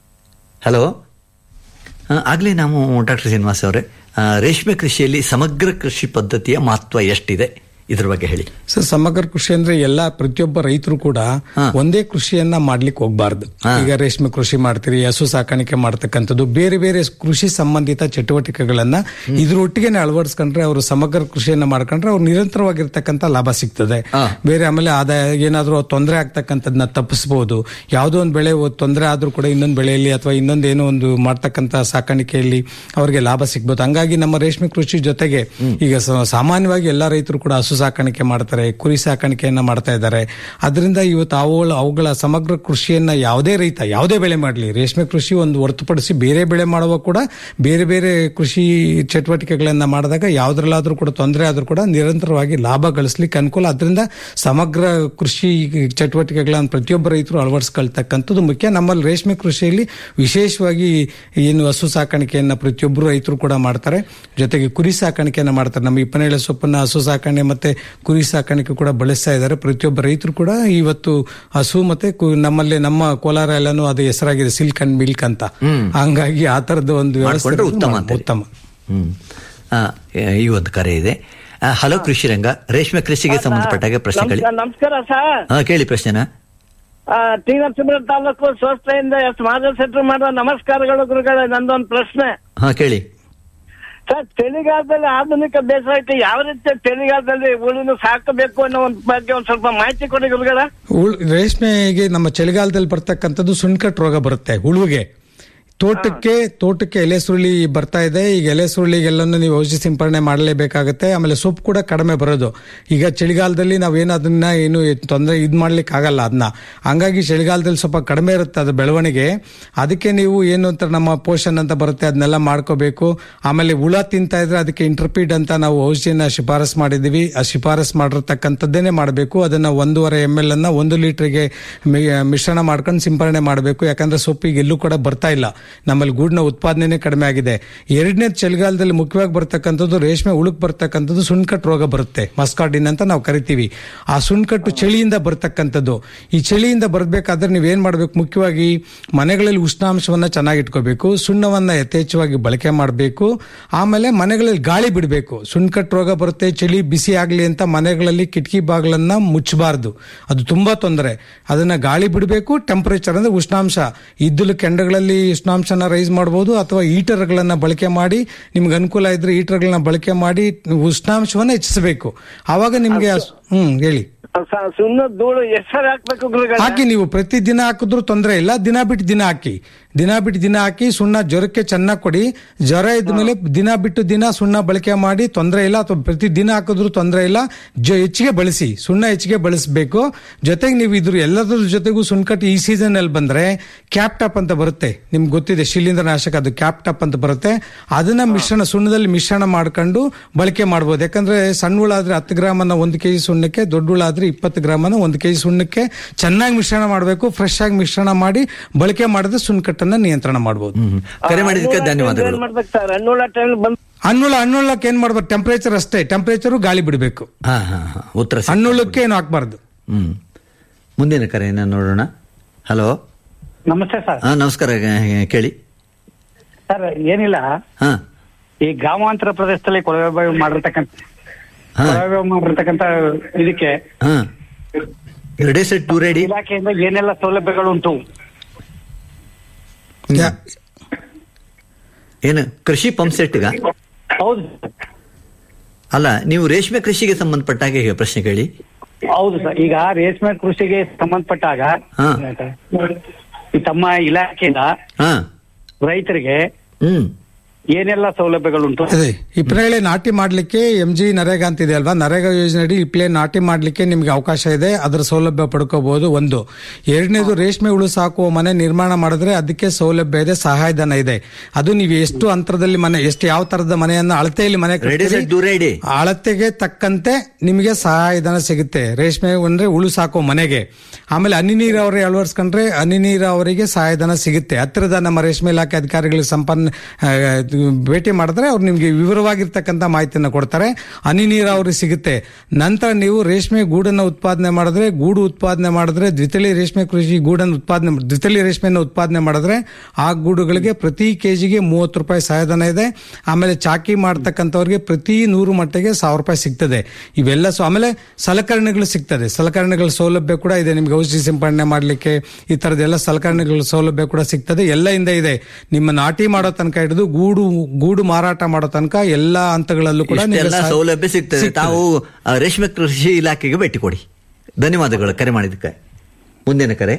ಹಲೋ ಆ, ಆಗ್ಲೇ ನಾವು ಡಾಕ್ಟರ್ ಶ್ರೀನಿವಾಸ್ ಅವರೇ ಆ, ರೇಷ್ಮೆ ಕೃಷಿಯಲ್ಲಿ ಸಮಗ್ರ ಕೃಷಿ ಪದ್ಧತಿಯ ಮಹತ್ವ ಎಷ್ಟಿದೆ ಇದ್ರ ಬಗ್ಗೆ ಹೇಳಿ ಸರ್ ಸಮಗ್ರ ಕೃಷಿ ಅಂದ್ರೆ ಎಲ್ಲಾ ಪ್ರತಿಯೊಬ್ಬ ರೈತರು ಕೂಡ ಹಾ. ಒಂದೇ ಕೃಷಿಯನ್ನ ಮಾಡ್ಲಿಕ್ಕೆ ಹೋಗ್ಬಾರ್ದು ಹಾ. ಈಗ ರೇಷ್ಮೆ ಕೃಷಿ ಮಾಡ್ತೀರಿ ಹಸು ಸಾಕಾಣಿಕೆ ಮಾಡ್ತಕ್ಕಂಥದ್ದು ಬೇರೆ ಬೇರೆ ಕೃಷಿ ಸಂಬಂಧಿತ ಚಟುವಟಿಕೆಗಳನ್ನ ಇದ್ರೊಟ್ಟಿಗೆ ಅಳವಡಿಸ್ಕೊಂಡ್ರೆ ಅವರು ಸಮಗ್ರ ಕೃಷಿಯನ್ನ ಮಾಡ್ಕೊಂಡ್ರೆ ಅವ್ರು ನಿರಂತರವಾಗಿರ್ತಕ್ಕಂಥ ಲಾಭ ಸಿಗ್ತದೆ ಹಾ. ಬೇರೆ ಆಮೇಲೆ ಆದಾಯ ಏನಾದ್ರೂ ತೊಂದರೆ ಆಗ್ತಕ್ಕಂಥದ್ದನ್ನ ತಪ್ಪಿಸಬಹುದು ಯಾವುದೋ ಒಂದು ಬೆಳೆ ತೊಂದರೆ ಆದ್ರೂ ಕೂಡ ಇನ್ನೊಂದು ಬೆಳೆಯಲ್ಲಿ ಅಥವಾ ಇನ್ನೊಂದು ಏನೋ ಒಂದು ಮಾಡ್ತಕ್ಕಂಥ ಸಾಕಾಣಿಕೆಯಲ್ಲಿ ಅವರಿಗೆ ಲಾಭ ಸಿಗ್ಬೋದು ಹಂಗಾಗಿ ನಮ್ಮ ರೇಷ್ಮೆ ಕೃಷಿ ಜೊತೆಗೆ ಈಗ ಸ- ಸಾಮಾನ್ಯವಾಗಿ ಎಲ್ಲಾ ರೈತರು ಕೂಡ ಹಸು ಸಾಕಾಣಿಕೆ ಮಾಡ್ತಾರೆ ಕುರಿ ಸಾಕಾಣಿಕೆಯನ್ನ ಮಾಡ್ತಾ ಇದ್ದಾರೆ ಅದರಿಂದ ಇವತ್ತು ಅವುಗಳ ಅವುಗಳ ಸಮಗ್ರ ಕೃಷಿಯನ್ನ ಯಾವುದೇ ರೈತ ಯಾವುದೇ ಬೆಳೆ ಮಾಡಲಿ ರೇಷ್ಮೆ ಕೃಷಿ ಒಂದು ಹೊರತುಪಡಿಸಿ ಬೇರೆ ಬೆಳೆ ಮಾಡುವ ಕೂಡ ಬೇರೆ ಬೇರೆ ಕೃಷಿ ಚಟುವಟಿಕೆಗಳನ್ನ ಮಾಡಿದಾಗ ಯಾವ್ದ್ರಲ್ಲಾದ್ರೂ ಕೂಡ ತೊಂದರೆ ಆದ್ರೂ ಕೂಡ ನಿರಂತರವಾಗಿ ಲಾಭ ಗಳಿಸ್ಲಿಕ್ಕೆ ಅನುಕೂಲ ಅದರಿಂದ ಸಮಗ್ರ ಕೃಷಿ ಚಟುವಟಿಕೆಗಳನ್ನ ಪ್ರತಿಯೊಬ್ಬ ರೈತರು ಅಳವಡಿಸ್ಕೊಳ್ತಕ್ಕಂಥದ್ದು ಮುಖ್ಯ ನಮ್ಮಲ್ಲಿ ರೇಷ್ಮೆ ಕೃಷಿಯಲ್ಲಿ ವಿಶೇಷವಾಗಿ ಏನು ಹಸು ಸಾಕಾಣಿಕೆಯನ್ನ ಪ್ರತಿಯೊಬ್ಬರು ರೈತರು ಕೂಡ ಮಾಡ್ತಾರೆ ಜೊತೆಗೆ ಕುರಿ ಸಾಕಾಣಿಕೆಯನ್ನ ಮಾಡ್ತಾರೆ ನಮ್ಮ ಇಪ್ಪನೇಳೆ ಸೊಪ್ಪನ್ನ ಹಸು ಸಾಕಾಣೆ ಮತ್ತೆ ಕುರಿ ಸಾಕಾಣಿಕೆ ಕೂಡ ಬಳಸ್ತಾ ಇದ್ದಾರೆ ಪ್ರತಿಯೊಬ್ಬ ರೈತರು ಕೂಡ ಇವತ್ತು ಹಸು ಮತ್ತೆ ಕು- ನಮ್ಮಲ್ಲಿ ನಮ್ಮ ಕೋಲಾರ ಎಲ್ಲಾನು ಅದು ಹೆಸರಾಗಿದೆ ಸಿಲ್ಕ್ ಅಂಡ್ ಮಿಲ್ಕ್ ಅಂತ ಹಂಗಾಗಿ ಆ ತರದ ಒಂದು ವ್ಯವಸ್ಥೆ ಮಾಡ್ಕೊಂಡ್ರೆ ಉತ್ತಮ ಇರೋದು ಅಂತೀರಿ. ಉತ್ತಮ ಹ್ಮ್ ಆ, ಈ ಒಂದು ಕರೆ ಇದೆ ಆ, ಹಲೋ ಕೃಷಿ ರಂಗ ರೇಷ್ಮೆ ಕೃಷಿಗೆ ಸಂಬಂಧಪಟ್ಟಾಗ ಪ್ರಶ್ನೆಗಳು ನಮಸ್ಕಾರ ನಮಸ್ಕಾರ ಸರ್ ಹಾ ಕೇಳಿ ಪ್ರಶ್ನೆನ ಟಿ ನರಸೀಪುರ ತಾಲೂಕು ಸ್ವಸ್ಥೆಯಿಂದ ಎಷ್ಟು ಮಾದರಿ ಸೆಟ್ರು ಮಾಡುವ ನಮಸ್ಕಾರಗಳು ಗುರುಗಳೇ ನಂದೊಂದು ಪ್ರಶ್ನೆ ಹಾ ಕೇಳಿ ಸರ್ ಚಳಿಗಾಲದಲ್ಲಿ ಆಧುನಿಕ ಬೇಸಾಯಕ್ಕೆ ಯಾವ ರೀತಿ ಚಳಿಗಾಲದಲ್ಲಿ ಉಳಿನು ಸಾಕಬೇಕು ಅನ್ನೋ ಒಂದು ಬಗ್ಗೆ ಒಂದ್ ಸ್ವಲ್ಪ ಮಾಹಿತಿ ಕೊಡಿ ಗುರುಗಳ ಉಳ್- ರೇಷ್ಮೆಗೆ ನಮ್ಮ ಚಳಿಗಾಲದಲ್ಲಿ ಬರ್ತಕ್ಕಂಥದ್ದು ಸುಣ್ಕಟ್ ರೋಗ ಬರುತ್ತೆ ಹುಳುವಿಗೆ ತೋಟಕ್ಕೆ ತೋಟಕ್ಕೆ ಎಲೆ ಸುರುಳಿ ಬರ್ತಾ ಇದೆ ಈಗ ಎಲೆ ಸುರುಳಿಗೆಲ್ಲನೂ ನೀವು ಔಷಧಿ ಸಿಂಪರಣೆ ಮಾಡಲೇಬೇಕಾಗುತ್ತೆ ಆಮೇಲೆ ಸೊಪ್ಪು ಕೂಡ ಕಡಿಮೆ ಬರೋದು ಈಗ ಚಳಿಗಾಲದಲ್ಲಿ ನಾವೇನು ಅದನ್ನ ಏನು ತೊಂದರೆ ಇದು ಮಾಡ್ಲಿಕ್ಕೆ ಆಗಲ್ಲ ಅದನ್ನ ಹಂಗಾಗಿ ಚಳಿಗಾಲದಲ್ಲಿ ಸ್ವಲ್ಪ ಕಡಿಮೆ ಇರುತ್ತೆ ಅದು ಬೆಳವಣಿಗೆ ಅದಕ್ಕೆ ನೀವು ಏನು ಅಂತ ನಮ್ಮ ಪೋಷನ್ ಅಂತ ಬರುತ್ತೆ ಅದನ್ನೆಲ್ಲ ಮಾಡ್ಕೋಬೇಕು ಆಮೇಲೆ ಹುಳ ತಿಂತಾ ಇದ್ರೆ ಅದಕ್ಕೆ ಇಂಟರ್ಪೀಡ್ ಅಂತ ನಾವು ಔಷಧಿನ ಶಿಫಾರಸ್ ಮಾಡಿದೀವಿ ಆ ಶಿಫಾರಸ್ ಮಾಡಿರ್ತಕ್ಕಂಥದ್ದೇನೆ ಮಾಡಬೇಕು ಅದನ್ನ ಒಂದೂವರೆ ಎಮ್ ಎಲ್ ಅನ್ನ ಒಂದು ಲೀಟರ್ಗೆ ಮಿಶ್ರಣ ಮಾಡ್ಕೊಂಡು ಸಿಂಪರಣೆ ಮಾಡಬೇಕು ಯಾಕಂದ್ರೆ ಸೊಪ್ಪಿಗೆ ಎಲ್ಲೂ ಕೂಡ ಬರ್ತಾ ಇಲ್ಲ ನಮ್ಮಲ್ಲಿ ಗೂಡಿನ ಉತ್ಪಾದನೆ ಕಡಿಮೆ ಆಗಿದೆ ಎರಡನೇ ಚಳಿಗಾಲದಲ್ಲಿ ಮುಖ್ಯವಾಗಿ ಬರ್ತಕ್ಕಂಥದ್ದು ರೇಷ್ಮೆ ಉಳುಕ್ ಬರ್ತಕ್ಕಂಥದ್ದು ಸುಣ್ಕಟ್ ರೋಗ ಬರುತ್ತೆ ಮಸ್ಕಾಡಿನ್ ಅಂತ ನಾವು ಕರಿತೀವಿ ಆ ಸುಣ್ಕಟ್ಟು ಚಳಿಯಿಂದ ಬರ್ತಕ್ಕಂಥದ್ದು ಈ ಚಳಿಯಿಂದ ಬರ್ಬೇಕಾದ್ರೆ ನೀವೇನ್ ಮಾಡ್ಬೇಕು ಮುಖ್ಯವಾಗಿ ಮನೆಗಳಲ್ಲಿ ಉಷ್ಣಾಂಶವನ್ನ ಚೆನ್ನಾಗಿ ಇಟ್ಕೋಬೇಕು ಸುಣ್ಣವನ್ನ ಯಥೇಚ್ಛವಾಗಿ ಬಳಕೆ ಮಾಡಬೇಕು ಆಮೇಲೆ ಮನೆಗಳಲ್ಲಿ ಗಾಳಿ ಬಿಡಬೇಕು ಸುಣ್ಕಟ್ ರೋಗ ಬರುತ್ತೆ ಚಳಿ ಬಿಸಿ ಆಗ್ಲಿ ಅಂತ ಮನೆಗಳಲ್ಲಿ ಕಿಟಕಿ ಬಾಗಿಲನ್ನ ಮುಚ್ಚಬಾರ್ದು ಅದು ತುಂಬಾ ತೊಂದರೆ ಅದನ್ನ ಗಾಳಿ ಬಿಡಬೇಕು ಟೆಂಪರೇಚರ್ ಅಂದ್ರೆ ಉಷ್ಣಾಂಶ ಇದ್ದಲು ಕೆಂಡಗಳಲ್ಲಿ ಉಷ್ಣಾಂಶನ ರೈಸ್ ಮಾಡಬಹುದು ಅಥವಾ ಹೀಟರ್ಗಳನ್ನ ಬಳಕೆ ಮಾಡಿ ನಿಮ್ಗೆ ಅನುಕೂಲ ಇದ್ರೆ ಹೀಟರ್ಗಳನ್ನ ಬಳಕೆ ಮಾಡಿ ಉಷ್ಣಾಂಶವನ್ನ ಹೆಚ್ಚಿಸಬೇಕು ಆವಾಗ ನಿಮ್ಗೆ ಆ- ಹ್ಮ್ ಹೇಳಿ ಸುಣ್ಣ ಧೂಳು ಎಷ್ಟು ಹಾಕ್ಬೇಕು ಗುರುಗಳ ಹಾಕಿ ನೀವು ಪ್ರತಿ ದಿನ ಹಾಕಿದ್ರು ತೊಂದರೆ ಇಲ್ಲ ದಿನ ಬಿಟ್ಟು ದಿನ ಹಾಕಿ ದಿನ ಬಿಟ್ಟು ದಿನ ಹಾಕಿ ಸುಣ್ಣ ಜ್ವರಕ್ಕೆ ಚೆನ್ನಾಗಿ ಕೊಡಿ ಜ್ವರ ಇದ್ಮೇಲೆ ದಿನ ಬಿಟ್ಟು ದಿನ ಸುಣ್ಣ ಬಳಕೆ ಮಾಡಿ ತೊಂದರೆ ಇಲ್ಲ ಅಥವಾ ಪ್ರತಿ ದಿನ ಹಾಕಿದ್ರು ತೊಂದರೆ ಇಲ್ಲ ಜೊ ಹೆಚ್ಚಿಗೆ ಬಳಸಿ ಸುಣ್ಣ ಹೆಚ್ಚಿಗೆ ಬಳಸಬೇಕು ಜೊತೆಗೆ ನೀವು ಇದ್ರ ಎಲ್ಲದ್ರ ಜೊತೆಗೂ ಸುಣ್ಕಟ್ಟು ಈ ಸೀಸನ್ ಅಲ್ಲಿ ಬಂದ್ರೆ ಕ್ಯಾಪ್ ಟಾಪ್ ಅಂತ ಬರುತ್ತೆ ನಿಮ್ಗೆ ಗೊತ್ತಿದೆ ಶಿಲೀಂಧ್ರ ನಾಶಕ ಅದು ಕ್ಯಾಪ್ ಟಾಪ್ ಅಂತ ಬರುತ್ತೆ ಅದನ್ನ ಮಿಶ್ರಣ ಸುಣ್ಣದಲ್ಲಿ ಮಿಶ್ರಣ ಮಾಡ್ಕೊಂಡು ಬಳಕೆ ಮಾಡ್ಬೋದು ಯಾಕಂದ್ರೆ ಸಣ್ಣ ಹುಳ ಆದ್ರೆ ಹತ್ತು ಗ್ರಾಮ್ ಅನ್ನ ಒಂದು ಕೆಜಿ ಸುಣ್ಣಕ್ಕೆ ದೊಡ್ಡ ಹುಳ ಆದ್ರೆ ಇಪ್ಪತ್ತು ಗ್ರಾಮ್ ಅನ್ನ ಒಂದು ಕೆಜಿ ಸುಣ್ಣಕ್ಕೆ ಚೆನ್ನಾಗಿ ಮಿಶ್ರಣ ಮಾಡಬೇಕು ಫ್ರೆಶ್ ಆಗಿ ಮಿಶ್ರಣ ಮಾಡಿ ಬಳಕೆ ಮಾಡಿದ್ರೆ ಸುಣ್ಕಟ್ಟನ್ನ ನಿಯಂತ್ರಣ ಮಾಡಬಹುದು ಕರೆ ಮಾಡಿದ್ದಕ್ಕೆ ಧನ್ಯವಾದಗಳು ಏನ್ ಮಾಡ್ಬೇಕು ಸರ್ ಹಣ್ಣುಳ ಟೈಮ್ ಬಂದ್ ಹಣ್ಣುಳ ಹಣ್ಣುಳ್ಳಕ್ಕೆ ಏನ್ ಮಾಡ್ಬೇಕು ಟೆಂಪರೇಚರ್ ಅಷ್ಟೇ ಟೆಂಪರೇಚರ್ ಗಾಳಿ ಬಿಡಬೇಕು ಹಾ ಹಾ ಹಾ ಉತ್ತರ ಸಿಕ್ತು. ಹಣ್ಣುಳ್ಳಕ್ಕೆ ಏನು ಹಾಕ್ಬಾರ್ದು ಹ್ಮ್ ಮುಂದಿನ ಕರೆಯನ್ನ ನೋಡೋಣ ಹಲೋ ನಮಸ್ತೆ ಸರ್ ಹಾ ನಮಸ್ಕಾರ ಆ, ಕೇಳಿ ಸರ್ ಏನಿಲ್ಲ ಹಾ ಈ ಗ್ರಾಮಾಂತರ ಪ್ರದೇಶದಲ್ಲಿ ಕೊಳವೆ ಬಾವಿ ಮಾಡಿರ್ತಕ್ಕಂಥ ಹಾ. ಕೊಳವೆ ಮಾಡಿರ್ತಕ್ಕಂತ ಇದಕ್ಕೆ ಹಾ ಎರಡೇ ಸೆಟ್ ಟೂ ರೆಡಿ ಇಲಾಖೆಯಿಂದ ಏನೆಲ್ಲ ಸೌಲಭ್ಯಗಳುಂಟು ಯಾ- ಏನು ಕೃಷಿ ಪಂಪ್ ಸೆಟ್ಗ ಹೌದು ಅಲ್ಲ ನೀವು ರೇಷ್ಮೆ ಕೃಷಿಗೆ ಸಂಬಂಧಪಟ್ಟ ಹಾಗೆ ಈಗ ಪ್ರಶ್ನೆ ಕೇಳಿ ಹೌದು ಸರ್ ಈಗ ರೇಷ್ಮೆ ಕೃಷಿಗೆ ಸಂಬಂಧಪಟ್ಟಾಗ ಹಾ. ಈ ತಮ್ಮ ಇಲಾಖೆಯಿಂದ ಹಾ ರೈತರಿಗೆ ಹ್ಮ್ ಏನೆಲ್ಲ ಸೌಲಭ್ಯಗಳುಂಟು ಅದೇ ಇಪ್ರೇಳೆ ನಾಟಿ ಮಾಡ್ಲಿಕ್ಕೆ ಎಂ ಜಿ ನರೇಗಾ ಅಂತ ಇದೆ ಅಲ್ವಾ ನರೇಗಾ ಯೋಜನೆಯಡಿ ಇಪ್ಲೆ ನಾಟಿ ಮಾಡ್ಲಿಕ್ಕೆ ನಿಮ್ಗೆ ಅವಕಾಶ ಇದೆ ಅದರ ಸೌಲಭ್ಯ ಪಡ್ಕೋಬಹುದು ಒಂದು ಎರಡನೇದು ರೇಷ್ಮೆ ಹುಳು ಸಾಕುವ ಮನೆ ನಿರ್ಮಾಣ ಮಾಡಿದ್ರೆ ಅದಕ್ಕೆ ಸೌಲಭ್ಯ ಇದೆ ಸಹಾಯಧನ ಇದೆ ಅದು ನೀವು ಎಷ್ಟು ಅಂತರದಲ್ಲಿ ಮನೆ ಎಷ್ಟು ಯಾವ ತರದ ಮನೆಯನ್ನ ಅಳತೆಯಲ್ಲಿ ಮನೆ ರೆಡಿ ಕಟ್ತೀರಿ, ಸೆಟ್ ಟೂ ರೆಡಿ ಅಳತೆಗೆ ತಕ್ಕಂತೆ ನಿಮಗೆ ಸಹಾಯಧನ ಸಿಗುತ್ತೆ ರೇಷ್ಮೆ ಅಂದ್ರೆ ಹುಳು ಸಾಕೋ ಮನೆಗೆ ಆಮೇಲೆ ಹನಿ ನೀರಾವರಿ ಅಳವಡಿಸ್ಕೊಂಡ್ರೆ ಹನಿ ನೀರಾವರಿಗೆ ಸಹಾಯಧನ ಸಿಗುತ್ತೆ ಹತ್ತಿರದ ನಮ್ಮ ರೇಷ್ಮೆ ಇಲಾಖೆ ಅಧಿಕಾರಿಗಳಿಗೆ ಸಂಪನ್ನ ಆ, ಭೇಟಿ ಮಾಡಿದ್ರೆ ಅವ್ರು ನಿಮ್ಗೆ ವಿವರವಾಗಿರ್ತಕ್ಕಂಥ ಮಾಹಿತಿಯನ್ನು ಕೊಡ್ತಾರೆ ಹನಿ ನೀರಾವರಿ ಸಿಗುತ್ತೆ ನಂತರ ನೀವು ರೇಷ್ಮೆ ಗೂಡನ್ನು ಉತ್ಪಾದನೆ ಮಾಡಿದ್ರೆ ಗೂಡು ಉತ್ಪಾದನೆ ಮಾಡಿದ್ರೆ ದ್ವಿತಳಿ ರೇಷ್ಮೆ ಕೃಷಿ ಗೂಡನ್ನು ಉತ್ಪಾದನೆ ದ್ವಿತಳಿ ರೇಷ್ಮೆಯನ್ನು ಉತ್ಪಾದನೆ ಮಾಡಿದ್ರೆ ಆ ಗೂಡುಗಳಿಗೆ ಪ್ರತಿ ಕೆಜಿಗೆ ಮೂವತ್ತು ರೂಪಾಯಿ ಸಹಾಯಧನ ಇದೆ ಆಮೇಲೆ ಚಾಕಿ ಮಾಡ್ತಕ್ಕಂಥವ್ರಿಗೆ ಪ್ರತಿ ನೂರು ಮಟ್ಟಿಗೆ ಸಾವಿರ ರೂಪಾಯಿ ಸಿಗ್ತದೆ ಇವೆಲ್ಲ ಸೊ ಆಮೇಲೆ ಸಲಕರಣೆಗಳು ಸಿಗ್ತದೆ ಸಲಕರಣೆಗಳ ಸೌಲಭ್ಯ ಕೂಡ ಇದೆ ನಿಮ್ಗೆ ಔಷಧಿ ಸಿಂಪಡಣೆ ಮಾಡಲಿಕ್ಕೆ ಈ ತರದೆಲ್ಲ ಸಲಕರಣೆಗಳ ಸೌಲಭ್ಯ ಕೂಡ ಸಿಗ್ತದೆ ಎಲ್ಲ ಇಂದ ಇದೆ ನಿಮ್ಮ ನಾಟಿ ಮಾಡೋ ತನಕ ಹಿಡಿದು ಗೂಡು ಗೂಡು ಮಾರಾಟ ಮಾಡೋ ತನಕ ಎಲ್ಲಾ ಹಂತಗಳಲ್ಲೂ ಕೂಡ ನಿಮ್ಗೆ ಇಷ್ಟೆಲ್ಲ ಸಹಾಯ- ಸೌಲಭ್ಯ ಸಿಗ್ತದೆ ತಾವು ಆ, ರೇಷ್ಮೆ ಕೃಷಿ ಇಲಾಖೆಗೆ ಭೇಟಿ ಕೊಡಿ ಧನ್ಯವಾದಗಳು ಕರೆ ಮಾಡಿದ್ದಕ್ಕೆ ಮುಂದಿನ ಕರೆ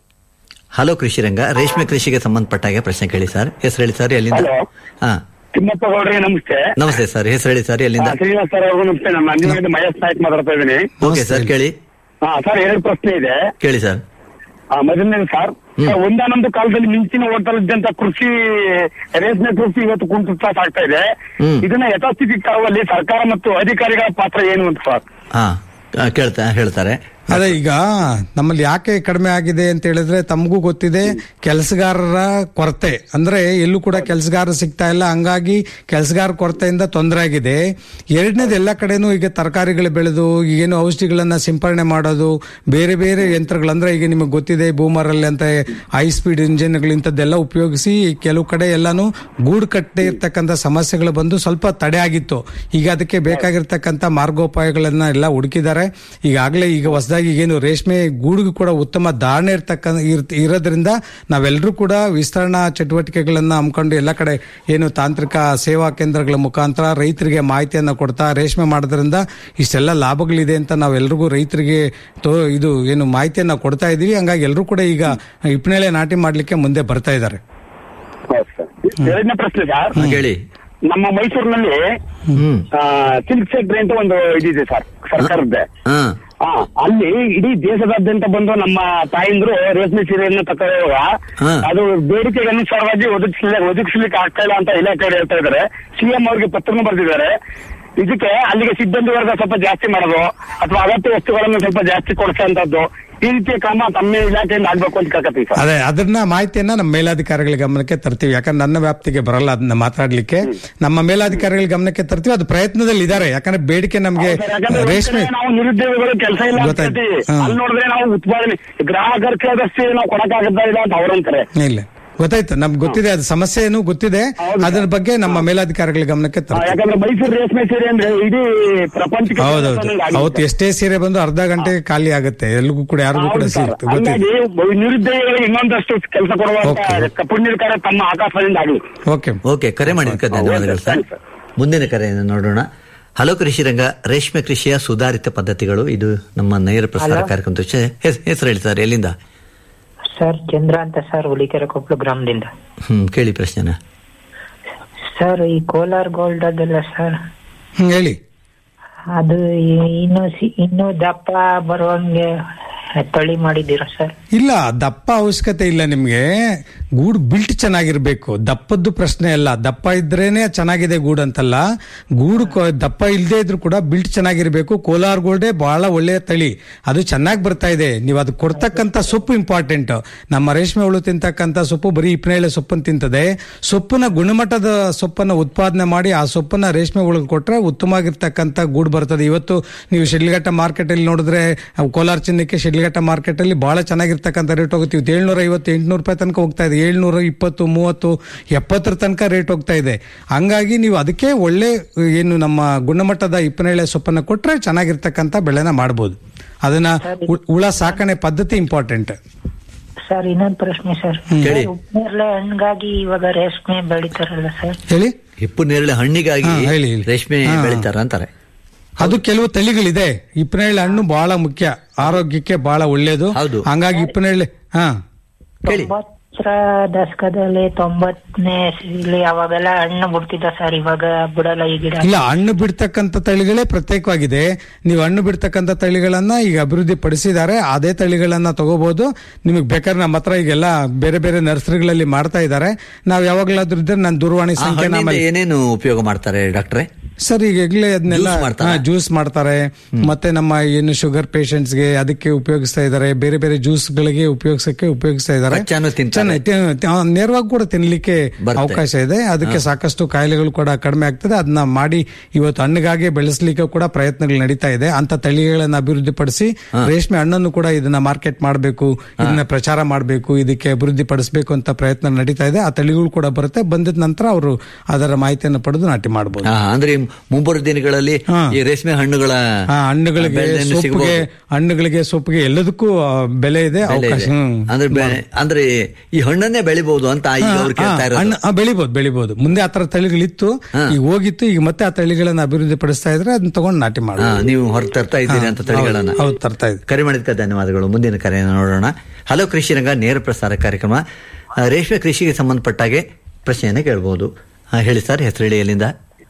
ಹಲೋ ಕೃಷಿ ರಂಗ ರೇಷ್ಮೆ ಕೃಷಿಗೆ ಸಂಬಂಧಪಟ್ಟ ಹಾಗೆ ಪ್ರಶ್ನೆ ಕೇಳಿ ಸರ್ ಹೆಸರು ಹೇಳಿ ಸರ್ ಎಲ್ಲಿಂದ Hello. ಹಾ ತಿಮ್ಮಪ್ಪ ಗೌಡ್ರಿಗೆ ನಮಸ್ತೆ ನಮಸ್ತೆ ಸರ್ ಹೆಸರು ಹೇಳಿ ಸರ್ ಎಲ್ಲಿಂದ ಆ, ಶ್ರೀನಿವಾಸ್ ಸರ್ ಅವ್ರಿಗೂ ನಮಸ್ತೆ ನಮ್ಮ ಅಂಜನಾದಿಂದ ಮಹೇಶ್ ನಾಯ್ಕ್ ಮಾತಾಡ್ತಾ ಇದ್ದೀನಿ ಓಕೆ ಸರ್ ಕೇಳಿ ಹಾ ಸರ್ ಎರಡು ಪ್ರಶ್ನೆ ಇದೆ ಕೇಳಿ ಸರ್ ಆ, ಮೊದಲನೇದು ಸರ್ ಸರ್, ಒಂದಾನೊಂದು ಕಾಲದಲ್ಲಿ ಮಿಂಚಿನ ಓಟಲಿದ್ದಂತ ಕೃಷಿ ರೇಷ್ಮೆ ಕೃಷಿ ಇವತ್ತು ಕುಂಠಿತ ಆಗ್ತಾ ಇದೆ ಹ್ಮ್. ಇದನ್ನ ಯಥಾಸ್ಥಿತಿ ತರುವಲ್ಲಿ ಸರ್ಕಾರ ಮತ್ತು ಅಧಿಕಾರಿಗಳ ಪಾತ್ರ ಏನು ಅಂತ ಸರ್ ಹಾ ಆ, ಕೇಳ್ತಾ ಹೇಳ್ತಾರೆ ಅದೇ ಈಗ ನಮ್ಮಲ್ಲಿ ಯಾಕೆ ಕಡಿಮೆ ಆಗಿದೆ ಅಂತ ಹೇಳಿದ್ರೆ ತಮಗೂ ಗೊತ್ತಿದೆ ಕೆಲಸಗಾರರ ಕೊರತೆ ಅಂದ್ರೆ ಎಲ್ಲೂ ಕೂಡ ಕೆಲಸಗಾರ ಸಿಗ್ತಾ ಇಲ್ಲ ಹಂಗಾಗಿ ಕೆಲಸಗಾರ ಕೊರತೆಯಿಂದ ತೊಂದರೆ ಆಗಿದೆ ಎರಡನೇದು ಎಲ್ಲ ಕಡೆನೂ ಈಗ ತರಕಾರಿಗಳು ಬೆಳೆದು ಏನು ಔಷಧಿಗಳನ್ನ ಸಿಂಪರಣೆ ಮಾಡೋದು ಬೇರೆ ಬೇರೆ ಯಂತ್ರಗಳು ಅಂದ್ರೆ ಈಗ ನಿಮಗೆ ಗೊತ್ತಿದೆ ಬೂಮರಲ್ಲಿ ಅಂತ ಹೈ ಸ್ಪೀಡ್ ಇಂಜಿನ್ಗಳು ಇಂಥದ್ದೆಲ್ಲ ಉಪಯೋಗಿಸಿ ಕೆಲವು ಕಡೆ ಎಲ್ಲಾನು ಗೂಡು ಕಟ್ಟೆ ಇರ್ತಕ್ಕಂಥ ಸಮಸ್ಯೆಗಳು ಬಂದು ಸ್ವಲ್ಪ ತಡೆ ಆಗಿತ್ತು ಈಗ ಅದಕ್ಕೆ ಬೇಕಾಗಿರ್ತಕ್ಕಂಥ ಮಾರ್ಗೋಪಾಯಗಳನ್ನ ಎಲ್ಲ ಹುಡುಕಿದ್ದಾರೆ ಈಗಾಗಲೇ ಈಗ ಹೊಸದಾಗಿ ಏನು ರೇಷ್ಮೆ ಗೂಡಿಗೂ ಕೂಡ ಉತ್ತಮ ಧಾರಣೆ ಇರ್ತಕ್ಕಂಥ ಇರ್- ಇರೋದ್ರಿಂದ ನಾವೆಲ್ಲರೂ ಕೂಡ ವಿಸ್ತರಣಾ ಚಟುವಟಿಕೆಗಳನ್ನ ಹಮ್ಮಿಕೊಂಡು ಎಲ್ಲ ಕಡೆ ಏನು ತಾಂತ್ರಿಕ ಸೇವಾ ಕೇಂದ್ರಗಳ ಮುಖಾಂತರ ರೈತರಿಗೆ ಮಾಹಿತಿಯನ್ನ ಕೊಡ್ತಾ ರೇಷ್ಮೆ ಮಾಡೋದ್ರಿಂದ ಇಷ್ಟೆಲ್ಲ ಲಾಭಗಳಿದೆ ಅಂತ ನಾವೆಲ್ಲರಿಗೂ ರೈತರಿಗೆ ತೋ ಇದು ಏನು ಮಾಹಿತಿಯನ್ನ ಕೊಡ್ತಾ ಇದೀವಿ ಹಂಗಾಗಿ ಎಲ್ಲರೂ ಕೂಡ ಈಗ ಇಪ್ಪನೇಳೆ ನಾಟಿ ಮಾಡ್ಲಿಕ್ಕೆ ಮುಂದೆ ಬರ್ತಾ ಇದ್ದಾರೆ ಎರಡನೇ ಪ್ರಶ್ನೆ ಸರ್ ಹಾ, ಕೇಳಿ ನಮ್ಮ ಮೈಸೂರಿನಲ್ಲಿ ಹ್ಮ್ ಸಿಲ್ಕ್ ಫ್ಯಾಕ್ಟ್ರಿ ಅಂತ ಒಂದು ಇದಿದೆ ಸರ್ ಸರ್ಕಾರದ್ದೇ ಹಾ ಆ, ಅಲ್ಲಿ ಇಡೀ ದೇಶದಾದ್ಯಂತ ಬಂದು ನಮ್ಮ ತಾಯಂದ್ರು ರೇಷ್ಮೆ ಸೀರೆಯನ್ನು ತಕೊಳ್ಳುವಾಗ ಹಾ. ಅದು ಬೇಡಿಕೆಗೆ ಅನುಸಾರವಾಗಿ ಒದಗಿಸ್ಲಿ ಒದಗಿಸ್ಲಿಕ್ಕೆ ಆಗ್ತಾ ಇಲ್ಲ ಅಂತ ಇಲಾಖೆಯವರು ಹೇಳ್ತಾ ಇದ್ದಾರೆ ಸಿಎಂ ಅವರಿಗೆ ಪತ್ರನೂ ಬರೆದಿದ್ದಾರೆ ಇದಕ್ಕೆ ಅಲ್ಲಿಗೆ ಸಿಬ್ಬಂದಿ ವರ್ಗ ಸ್ವಲ್ಪ ಜಾಸ್ತಿ ಮಾಡೋದು ಅಥವಾ ಅಗತ್ಯ ವಸ್ತುಗಳನ್ನು ಸ್ವಲ್ಪ ಜಾಸ್ತಿ ಕೊಡಿಸೋಂಥದ್ದು ಈ ರೀತಿಯ ಕ್ರಮ ತಮ್ಮ ಇಲಾಖೆಯಿಂದ ಆಗ್ಬೇಕು ಅಂತ ಕೇಳ್ಕತ್ತೀವಿ ಸರ್ ಅದೇ ಅದನ್ನ ಮಾಹಿತಿಯನ್ನ ನಮ್ಮ ಮೇಲಾಧಿಕಾರಿಗಳ ಗಮನಕ್ಕೆ ತರ್ತೀವಿ ಯಾಕಂದ್ರೆ ನನ್ನ ವ್ಯಾಪ್ತಿಗೆ ಬರಲ್ಲ ಅದನ್ನ ಮಾತಾಡ್ಲಿಕ್ಕೆ ನಮ್ಮ ಮೇಲಾಧಿಕಾರಿಗಳ ಗಮನಕ್ಕೆ ತರ್ತೀವಿ ಅದು ಪ್ರಯತ್ನದಲ್ಲಿ ಇದ್ದಾರೆ ಯಾಕಂದ್ರೆ ಬೇಡಿಕೆ ನಮ್ಗೆ ಸರ್, ಯಾಕಂದ್ರೆ ಒಂದ್ ರೇಷ್ಮೆ ಕಡೆ ನಾವು ನಿರುದ್ಯೋಗಿಗಳು ಕೆಲಸ ಇಲ್ಲ ಅಂತ ಗೊತ್ತಾಯ್ತು. ಹೇಳ್ತೀವಿ. ಹಾ. ಅಲ್ಲಿ ನೋಡಿದ್ರೆ ನಾವು ಉತ್ಪಾದನೆ ಗ್ರಾಹಕರಿಗೆ ಆದಷ್ಟೇ ನಾವು ಕೊಡಕ್ಕಾಗತ್ತಾ ಇಲ್ಲ ಅಂತ ಅವ್ರಂತಾರೆ ಇಲ್ಲ ಗೊತ್ತಾಯ್ತು ನಮ್ಗೆ ಗೊತ್ತಿದೆ ಅದು ಸಮಸ್ಯೆ ಏನು ಗೊತ್ತಿದೆ ಹೌದು. ಅದ್ರ ಬಗ್ಗೆ ನಮ್ಮ ಮೇಲಾಧಿಕಾರಿಗಳ ಗಮನಕ್ಕೆ ಆ, ತರ್ತೀವಿ ಯಾಕಂದ್ರೆ ಮೈಸೂರು ರೇಷ್ಮೆ ಸೀರೆ ಅಂದ್ರೆ ಇಡೀ ಪ್ರಪಂಚಕ್ಕೆ ಹೌದೌದು ಆಗಿದೆ. ಅವತ್ತು ಎಷ್ಟೇ ಸೀರೆ ಬಂದು ಅರ್ಧ ಗಂಟೆ ಖಾಲಿ ಆಗುತ್ತೆ ಎಲ್ರಿಗೂ ಕೂಡ ಯಾರಿಗೂ ಕೂಡ ಹೌದು ಸರ್. ಸಿಗುತ್ತೆ ಗೊತ್ತಿದೆ ಹಂಗಾಗಿ ನಿರುದ್ಯೋಗಿಗಳಿಗೆ ಇನ್ನೊಂದಷ್ಟು ಕೆಲಸ ಕೊಡುವಂತ ಓಕೆ. ಪುಣ್ಯದ ಕಾರ್ಯ ತಮ್ಮ ಆಕಾಶದಿಂದ ಆಗಲಿ ಓಕೆ ಓಕೆ ಕರೆ ಮಾಡಿದ್ದಕ್ಕೆ ಧನ್ಯವಾದಗಳು ಸರ್ thanks, sir. ಮುಂದಿನ ಕರೆಯನ್ನು ನೋಡೋಣ ಹಲೋ ಕೃಷಿ ರಂಗ ರೇಷ್ಮೆ ಕೃಷಿಯ ಸುಧಾರಿತ ಪದ್ಧತಿಗಳು ಇದು ನಮ್ಮ ನೇರ ಪ್ರಸಾರ Hello. ಕಾರ್ಯಕ್ರಮದ ವಿಷಯ. ಹೆಸ್- ಹೆಸರು ಹೇಳಿ ಸರ್ ಎಲ್ಲಿಂದ ಸರ್ ಚಂದ್ರ ಅಂತ ಸರ್ ಹುಲಿಕೆರೆ ಕೊಪ್ಪಳ ಗ್ರಾಮದಿಂದ ಹ್ಮ್ ಕೇಳಿ ಪ್ರಶ್ನೆನ ಸರ್ ಈ ಕೋಲಾರ್ ಗೋಲ್ಡ್ ಅದಲ್ಲ ಸರ್ ಹ್ಮ್ ಹೇಳಿ ಅದು ಈ- ಇನ್ನು ಸಿ- ಇನ್ನು ದಪ್ಪ ಬರುವಂಗೆ ತಳಿ ಮಾಡಿದ್ದೀರಾ ಸರ್ ಇಲ್ಲ ದಪ್ಪ ಅವಶ್ಯಕತೆ ಇಲ್ಲ ನಿಮ್ಗೆ ಗೂಡು ಬಿಲ್ಟ್ ಚೆನ್ನಾಗಿರ್ಬೇಕು ದಪ್ಪದ್ದು ಪ್ರಶ್ನೆ ಅಲ್ಲ ದಪ್ಪ ಇದ್ರೇನೆ ಚೆನ್ನಾಗಿದೆ ಗೂಡು ಅಂತಲ್ಲ ಗೂಡು ಕೊ- ದಪ್ಪ ಇಲ್ಲದೆ ಇದ್ರು ಕೂಡ ಬಿಲ್ಟ್ ಚೆನ್ನಾಗಿರ್ಬೇಕು ಕೋಲಾರ್ ಗೋಲ್ಡೇ ಬಹಳ ಒಳ್ಳೆಯ ತಳಿ ಅದು ಚೆನ್ನಾಗಿ ಬರ್ತಾ ಇದೆ ನೀವು ಅದು ಕೊಡ್ತಕ್ಕಂಥ ಸೊಪ್ಪು ಇಂಪಾರ್ಟೆಂಟ್ ನಮ್ಮ ರೇಷ್ಮೆ ಹುಳು ತಿಂತಕ್ಕಂಥ ಸೊಪ್ಪು ಬರೀ ಇಪ್ಪನೇಳೆ ಸೊಪ್ಪನ್ನು ತಿಂತದೆ ಸೊಪ್ಪಿನ ಗುಣಮಟ್ಟದ ಸೊಪ್ಪನ್ನು ಉತ್ಪಾದನೆ ಮಾಡಿ ಆ ಸೊಪ್ಪನ್ನ ರೇಷ್ಮೆ ಹುಳುಗೆ ಕೊಟ್ರೆ ಉತ್ತಮವಾಗಿರ್ತಕ್ಕಂಥ ಗೂಡು ಬರ್ತದೆ ಇವತ್ತು ನೀವು ಶಿಡ್ಲಘಟ್ಟ ಮಾರ್ಕೆಟ್ ಅಲ್ಲಿ ನೋಡಿದ್ರೆ ಅವು ಕೋಲಾರ ಚಿನ್ನಕ್ಕೆ ಶಿಡ್ಲಘಟ್ಟ ಶಿಡ್ಲಘಟ್ಟ ಮಾರ್ಕೆಟ್ ಅಲ್ಲಿ ಬಹಳ ಚೆನ್ನಾಗಿರ್ತಕ್ಕಂಥ ರೇಟ್ ಹೋಗುತ್ತೆ ಇವತ್ತು ಏಳ್ನೂರ ಐವತ್ತು ಎಂಟ್ನೂರು ರೂಪಾಯಿ ತನಕ ಹೋಗ್ತಾ ಇದೆ ಏಳ್ನೂರ ಇಪ್ಪತ್ತು ಮೂವತ್ತು ಎಪ್ಪತ್ತರ ತನಕ ರೇಟ್ ಹೋಗ್ತಾ ಇದೆ ಹಂಗಾಗಿ ನೀವು ಅದಕ್ಕೆ ಒಳ್ಳೆ ಏನು ನಮ್ಮ ಗುಣಮಟ್ಟದ ಇಪ್ಪನೇಳೆ ಸೊಪ್ಪನ್ನ ಕೊಟ್ರೆ ಚೆನ್ನಾಗಿರ್ತಕ್ಕಂಥ ಬೆಳೆನ ಮಾಡ್ಬೋದು ಅದನ್ನ ಉ- ಹುಳ ಸಾಕಣೆ ಪದ್ಧತಿ ಇಂಪಾರ್ಟೆಂಟ್ ಸರ್ ಇನ್ನೊಂದು ಪ್ರಶ್ನೆ ಸರ್ ಕೇಳಿ. ಉಪ್ಪನೇರಳೆ ಹಣ್ಗಾಗಿ ಇವಾಗ ರೇಷ್ಮೆ ಬೆಳಿತಾರಲ್ಲ ಸರ್ ಹೇಳಿ ಹಿಪ್ಪು ನೇರಳೆ ಹಣ್ಣಿಗಾಗಿ ಹಾ, ಹೇಳಿ, ಹೇಳಿ. ರೇಷ್ಮೆ ಹಾ. ಬೆಳಿತಾರ ಅಂತಾರೆ ಅದು ಕೆಲವು ತಳಿಗಳಿದೆ ಇಪ್ಪನೇಳೆ ಹಣ್ಣು ಬಹಳ ಮುಖ್ಯ ಆರೋಗ್ಯಕ್ಕೆ ಬಹಳ ಒಳ್ಳೇದು ಹೌದು. ಹಂಗಾಗಿ ಇಪ್ಪನೇಳೆ ಹಾ ಕೇಳಿ ತೊಂಬತ್ತರ ದಶಕದಲ್ಲಿ ತೊಂಬತ್ತನೇ ಇಲ್ಲಿ ಅವಾಗೆಲ್ಲ ಹಣ್ಣು ಬಿಡ್ತಿದ್ದ ಸರ್ ಇವಾಗ ಬಿಡಲ್ಲ ಈ ಗಿಡ ಇಲ್ಲ ಹಣ್ಣು ಬಿಡ್ತಕ್ಕಂಥ ತಳಿಗಳೇ ಪ್ರತ್ಯೇಕವಾಗಿದೆ ನೀವು ಹಣ್ಣು ಬಿಡ್ತಕ್ಕಂಥ ತಳಿಗಳನ್ನ ಈಗ ಅಭಿವೃದ್ಧಿ ಪಡಿಸಿದ್ದಾರೆ ಅದೇ ತಳಿಗಳನ್ನ ತಗೋಬಹುದು ನಿಮಗೆ ಬೇಕಾದ್ರೆ ನಮ್ಮ ಹತ್ರ ಈಗೆಲ್ಲ ಬೇರೆ ಬೇರೆ ನರ್ಸರಿಗಳಲ್ಲಿ ಮಾಡ್ತಾ ಇದ್ದಾರೆ ನಾವು ಯಾವಾಗಲಾದ್ರೂ ಇದ್ರೆ ನನ್ನ ದೂರವಾಣಿ ಆ ಸಂಖ್ಯೆ ಹಣ್ಣಿಂದ ಏನೇನು ಉಪಯೋಗ ಮಾಡ್ತಾರೆ ಡಾಕ್ಟ್ರೆ ಸರ್ ಈಗಾಗಲೇ ಅದನ್ನೆಲ್ಲ Juice ಮಾಡ್ತಾರಾ? ಜ್ಯೂಸ್ ಮಾಡ್ತಾರೆ ಮತ್ತೆ ನಮ್ಮ ಏನು ಶುಗರ್ ಗೆ ಅದಕ್ಕೆ ಉಪಯೋಗಿಸ್ತಾ ಇದ್ದಾರೆ ಬೇರೆ ಬೇರೆ ಜ್ಯೂಸ್ ಗಳಿಗೆ ಉಪಯೋಗಿಸಕ್ಕೆ ಉಪಯೋಗಿಸ್ತಾ ಇದ್ದಾರೆ ಕಚ್ಚಾನು ತಿಂತಾರೆ. ಚೆನ್ನಾಗಿ ತಿ- ತಿ- ನೇರವಾಗಿ ಕೂಡ ತಿನ್ಲಿಕ್ಕೆ ಬರುತ್ತೆ. ಅವಕಾಶ ಇದೆ ಅದಕ್ಕೆ ಸಾಕಷ್ಟು ಕಾಯಿಲೆಗಳು ಕೂಡ ಕಡಿಮೆ ಆಗ್ತದೆ ಅದನ್ನ ಮಾಡಿ ಇವತ್ತು ಹಣ್ಣಿಗಾಗಿ ಬೆಳೆಸಲಿಕ್ಕೆ ಕೂಡ ಪ್ರಯತ್ನಗಳು ನಡೀತಾ ಇದೆ ಅಂತ ತಳಿಗಳನ್ನ ಅಭಿವೃದ್ಧಿಪಡಿಸಿ ರೇಷ್ಮೆ ಹಣ್ಣನ್ನು ಕೂಡ ಇದನ್ನ ಮಾರ್ಕೆಟ್ ಮಾಡಬೇಕು ಇದನ್ನ ಪ್ರಚಾರ ಮಾಡಬೇಕು ಇದಕ್ಕೆ ಅಭಿವೃದ್ಧಿ ಪಡಿಸಬೇಕು ಅಂತ ಪ್ರಯತ್ನ ನಡೀತಾ ಇದೆ ಆ ತಳಿಗಳು ಕೂಡ ಬರುತ್ತೆ ಬಂದಿದ ನಂತರ ಅವರು ಅದರ ಮಾಹಿತಿಯನ್ನು ಪಡೆದು ನಾಟಿ ಮಾಡಬಹುದು ಹಾ, ಅಂದ್ರೆ ಈ ಮುಂಬರುವ ದಿನಗಳಲ್ಲಿ ಹಾ. ಈ ರೇಷ್ಮೆ ಹಣ್ಣುಗಳ ಆ, ಹಣ್ಣುಗಳಿಗೆ ಬೆಳೆಯನ್ನು ಸೊಪ್ಪಿಗೆ ಸಿಗಬಹುದು. ಹಣ್ಣುಗಳಿಗೆ ಸೊಪ್ಪಿಗೆ ಎಲ್ಲದಕ್ಕೂ ಆ, ಬೆಲೆ ಇದೆ ಬೆಲೆ ಅವಕಾಶ ಇದೆ. ಹ್ಮ್. ಅಂದ್ರೆ ಬೆ- ಅಂದ್ರೆ ಈ ಹಣ್ಣನ್ನೇ ಬೆಳಿಬಹುದು ಅಂತ ಈಗ ಅವ್ರು ಹಾ, ಕೇಳ್ತಾ ಇರೋದು ಹಣ್ಣು- ಹಾ, ಬೆಳಿಬೋದು ಬೆಳಿಬೋದು ಮುಂದೆ ಆ ತರ ತಳಿಗಳಿತ್ತು ಈಗ ಹೋಗಿತ್ತು ಈಗ ಮತ್ತೆ ಆ ತಳಿಗಳನ್ನ ಅಭಿವೃದ್ಧಿ ಪಡಿಸ್ತಾ ಇದ್ರೆ ಅದನ್ನ ತಗೊಂಡು ನಾಟಿ ಹಾ, ಮಾಡಿ ನೀವು ಹೊರ ತರ್ತಾ ಇದ್ದೀರಿ ಅಂತ ತಳಿಗಳನ್ನ ಹೌದು ತರ್ತಾ ಇದ್ವಿ ಕರೆ ಮಾಡಿದ್ದಕ್ಕೆ ಧನ್ಯವಾದಗಳು ಮುಂದಿನ ಕರೆಯನ್ನು ನೋಡೋಣ ಹಲೋ ಕೃಷಿ ರಂಗ ನೇರ ಪ್ರಸಾರ ಕಾರ್ಯಕ್ರಮ ಆ, ರೇಷ್ಮೆ ಕೃಷಿಗೆ ಸಂಬಂಧಪಟ್ಟಾಗೆ ಪ್ರಶ್ನೆಯನ್ನು ಕೇಳಬಹುದು ಹಾ, ಹೇಳಿ ಸರ್ ಹೆಸರು ಹೇಳಿ ಎಲ್ಲಿಂದ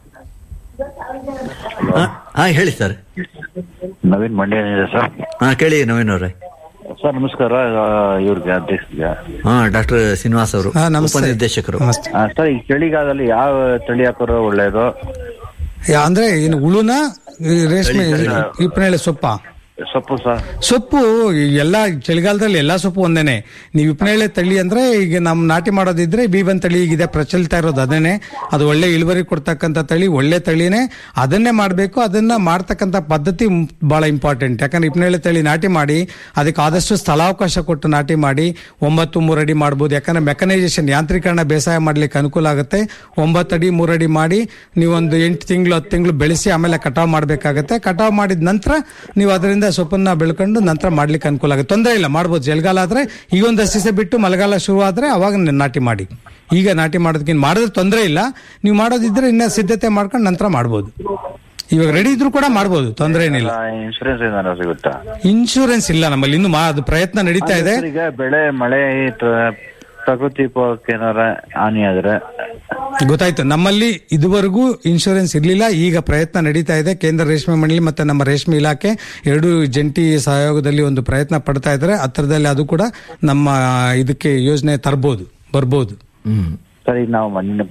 ಹಾ, ಹಾ ಹೇಳಿ ಸರ್ ನವೀನ್ ಮಂಡ್ಯ ಸರ್ ಹಾ ಕೇಳಿ ನವೀನ್ ಅವ್ರೆ ಸರ್ ನಮಸ್ಕಾರ ಆ, ಇವ್ರಿಗೆ ಅಧ್ಯಕ್ಷರಿಗೆ ಹಾ ಡಾಕ್ಟರ್ ಶ್ರೀನಿವಾಸ್ ಅವರು ಹಾ, ನಮಸ್ತೆ. ಉಪನಿರ್ದೇಶಕರು ನಮಸ್ತೆ ಆ, ಸರ್ ಈ ಚಳಿಗಾಲದಲ್ಲಿ ಯಾವ ತಳಿ ಹಾಕೋರು ಒಳ್ಳೇದು ಯಾ- ಅಂದ್ರೆ ಏನು ಉಳುನ ಈ ರೇಷ್ಮೆ ಇಪ್ಪನೇಳೆ ಸೊಪ್ಪ ಸೊಪ್ಪು ಸರ್ ಸೊಪ್ಪು ಈ ಎಲ್ಲಾ ಚಳಿಗಾಲದಲ್ಲಿ ಎಲ್ಲಾ ಸೊಪ್ಪು ಒಂದೇನೆ ನೀವು ಇಪ್ಪನೇಳೆ ತಳಿ ಅಂದ್ರೆ ಈಗ ನಮ್ ನಾಟಿ ಮಾಡೋದಿದ್ರೆ ಬೀಬನ್ ತಳಿ ಈಗಿದೆ ಪ್ರಚಲಿತ ಇರೋದು ಅದನ್ನೇ ಅದು ಒಳ್ಳೆ ಇಳುವರಿ ಕೊಡ್ತಕ್ಕಂಥ ತಳಿ ಒಳ್ಳೆ ತಳಿನೇ ಅದನ್ನೇ ಮಾಡಬೇಕು ಅದನ್ನ ಮಾಡ್ತಕ್ಕಂಥ ಪದ್ಧತಿ ಮ್- ಬಹಳ ಇಂಪಾರ್ಟೆಂಟ್ ಯಾಕಂದ್ರೆ ಇಪ್ಪನೇಳೆ ತಳಿ ನಾಟಿ ಮಾಡಿ ಅದಕ್ಕೆ ಆದಷ್ಟು ಸ್ಥಳಾವಕಾಶ ಕೊಟ್ಟು ನಾಟಿ ಮಾಡಿ ಒಂಬತ್ತು ಮೂರಡಿ ಮಾಡ್ಬೋದು ಯಾಕಂದ್ರೆ ಮೆಕನೈಸೇಷನ್ ಯಾಂತ್ರೀಕರಣ ಬೇಸಾಯ ಮಾಡ್ಲಿಕ್ಕೆ ಅನುಕೂಲ ಆಗುತ್ತೆ ಒಂಬತ್ತು ಅಡಿ ಮೂರಡಿ ಮಾಡಿ ನೀವೊಂದು ಎಂಟು ತಿಂಗಳು ಹತ್ತು ತಿಂಗಳು ಬೆಳೆಸಿ ಆಮೇಲೆ ಕಟಾವ್ ಮಾಡಬೇಕಾಗತ್ತೆ ಕಟಾವ್ ಮಾಡಿದ ನಂತರ ನೀವು ಅದರಿಂದ ಸೊಪ್ಪನ್ನ ಬೆಳ್ಕೊಂಡು ನಂತರ ಮಾಡ್ಲಿಕ್ಕೆ ಅನುಕೂಲ ಆಗುತ್ತೆ ತೊಂದರೆ ಇಲ್ಲ ಮಾಡ್ಬೋದು ಚಳಿಗಾಲ ಆದ್ರೆ ಈಗ ಒಂದಷ್ಟು ದಿವಸ ಬಿಟ್ಟು ಮಳೆಗಾಲ ಶುರು ಆದ್ರೆ ಅವಾಗ ನ- ನಾಟಿ ಮಾಡಿ ಈಗ ನಾಟಿ ಮಾಡೋದಕ್ಕಿಂತ ಮಾಡಿದ್ರೆ ತೊಂದರೆ ಇಲ್ಲ ನೀವು ಮಾಡೋದಿದ್ರೆ ಇನ್ನ ಸಿದ್ಧತೆ ಮಾಡ್ಕೊಂಡು ನಂತರ ಮಾಡ್ಬೋದು ಇವಾಗ ರೆಡಿ ಇದ್ರು ಕೂಡ ಮಾಡ್ಬೋದು ತೊಂದರೆ ಏನಿಲ್ಲ ಇನ್ಶೂರೆನ್ಸ್ ಏನಾರ ಸಿಗುತ್ತಾ ಇನ್ಶೂರೆನ್ಸ್ ಇಲ್ಲ ನಮ್ಮಲ್ಲಿ ಇನ್ನು ಮಾ- ಅದು ಪ್ರಯತ್ನ ನಡೀತಾ ಇದೆ ಸರ್, ಈಗ ಬೆಳೆ ಮಳೆ ಈ ತ- ಪ್ರಕೃತಿ ವಿಕೋಪಕ್ಕೆ ಏನಾರ ಹಾನಿ ಆದ್ರೆ ಗೊತ್ತಾಯ್ತು ನಮ್ಮಲ್ಲಿ ಇದುವರೆಗೂ ಇನ್ಶೂರೆನ್ಸ್ ಇರಲಿಲ್ಲ ಈಗ ಪ್ರಯತ್ನ ನಡೀತಾ ಇದೆ ಕೇಂದ್ರ ರೇಷ್ಮೆ ಮಂಡಳಿ ಮತ್ತೆ ನಮ್ಮ ರೇಷ್ಮೆ ಇಲಾಖೆ ಎರಡು ಜಂಟಿ ಸಹಯೋಗದಲ್ಲಿ ಒಂದು ಪ್ರಯತ್ನ ಪಡ್ತಾ ಇದ್ದಾರೆ ಹತ್ತಿರದಲ್ಲಿ ಅದು ಕೂಡ ನಮ್ಮ ಇದಕ್ಕೆ ಯೋಜನೆ ತರ್ಬೋದು ಬರ್ಬೋದು ಹ್ಮ್ ಸರ್ ಈಗ ನಾವು ಮಂಡ್ಯ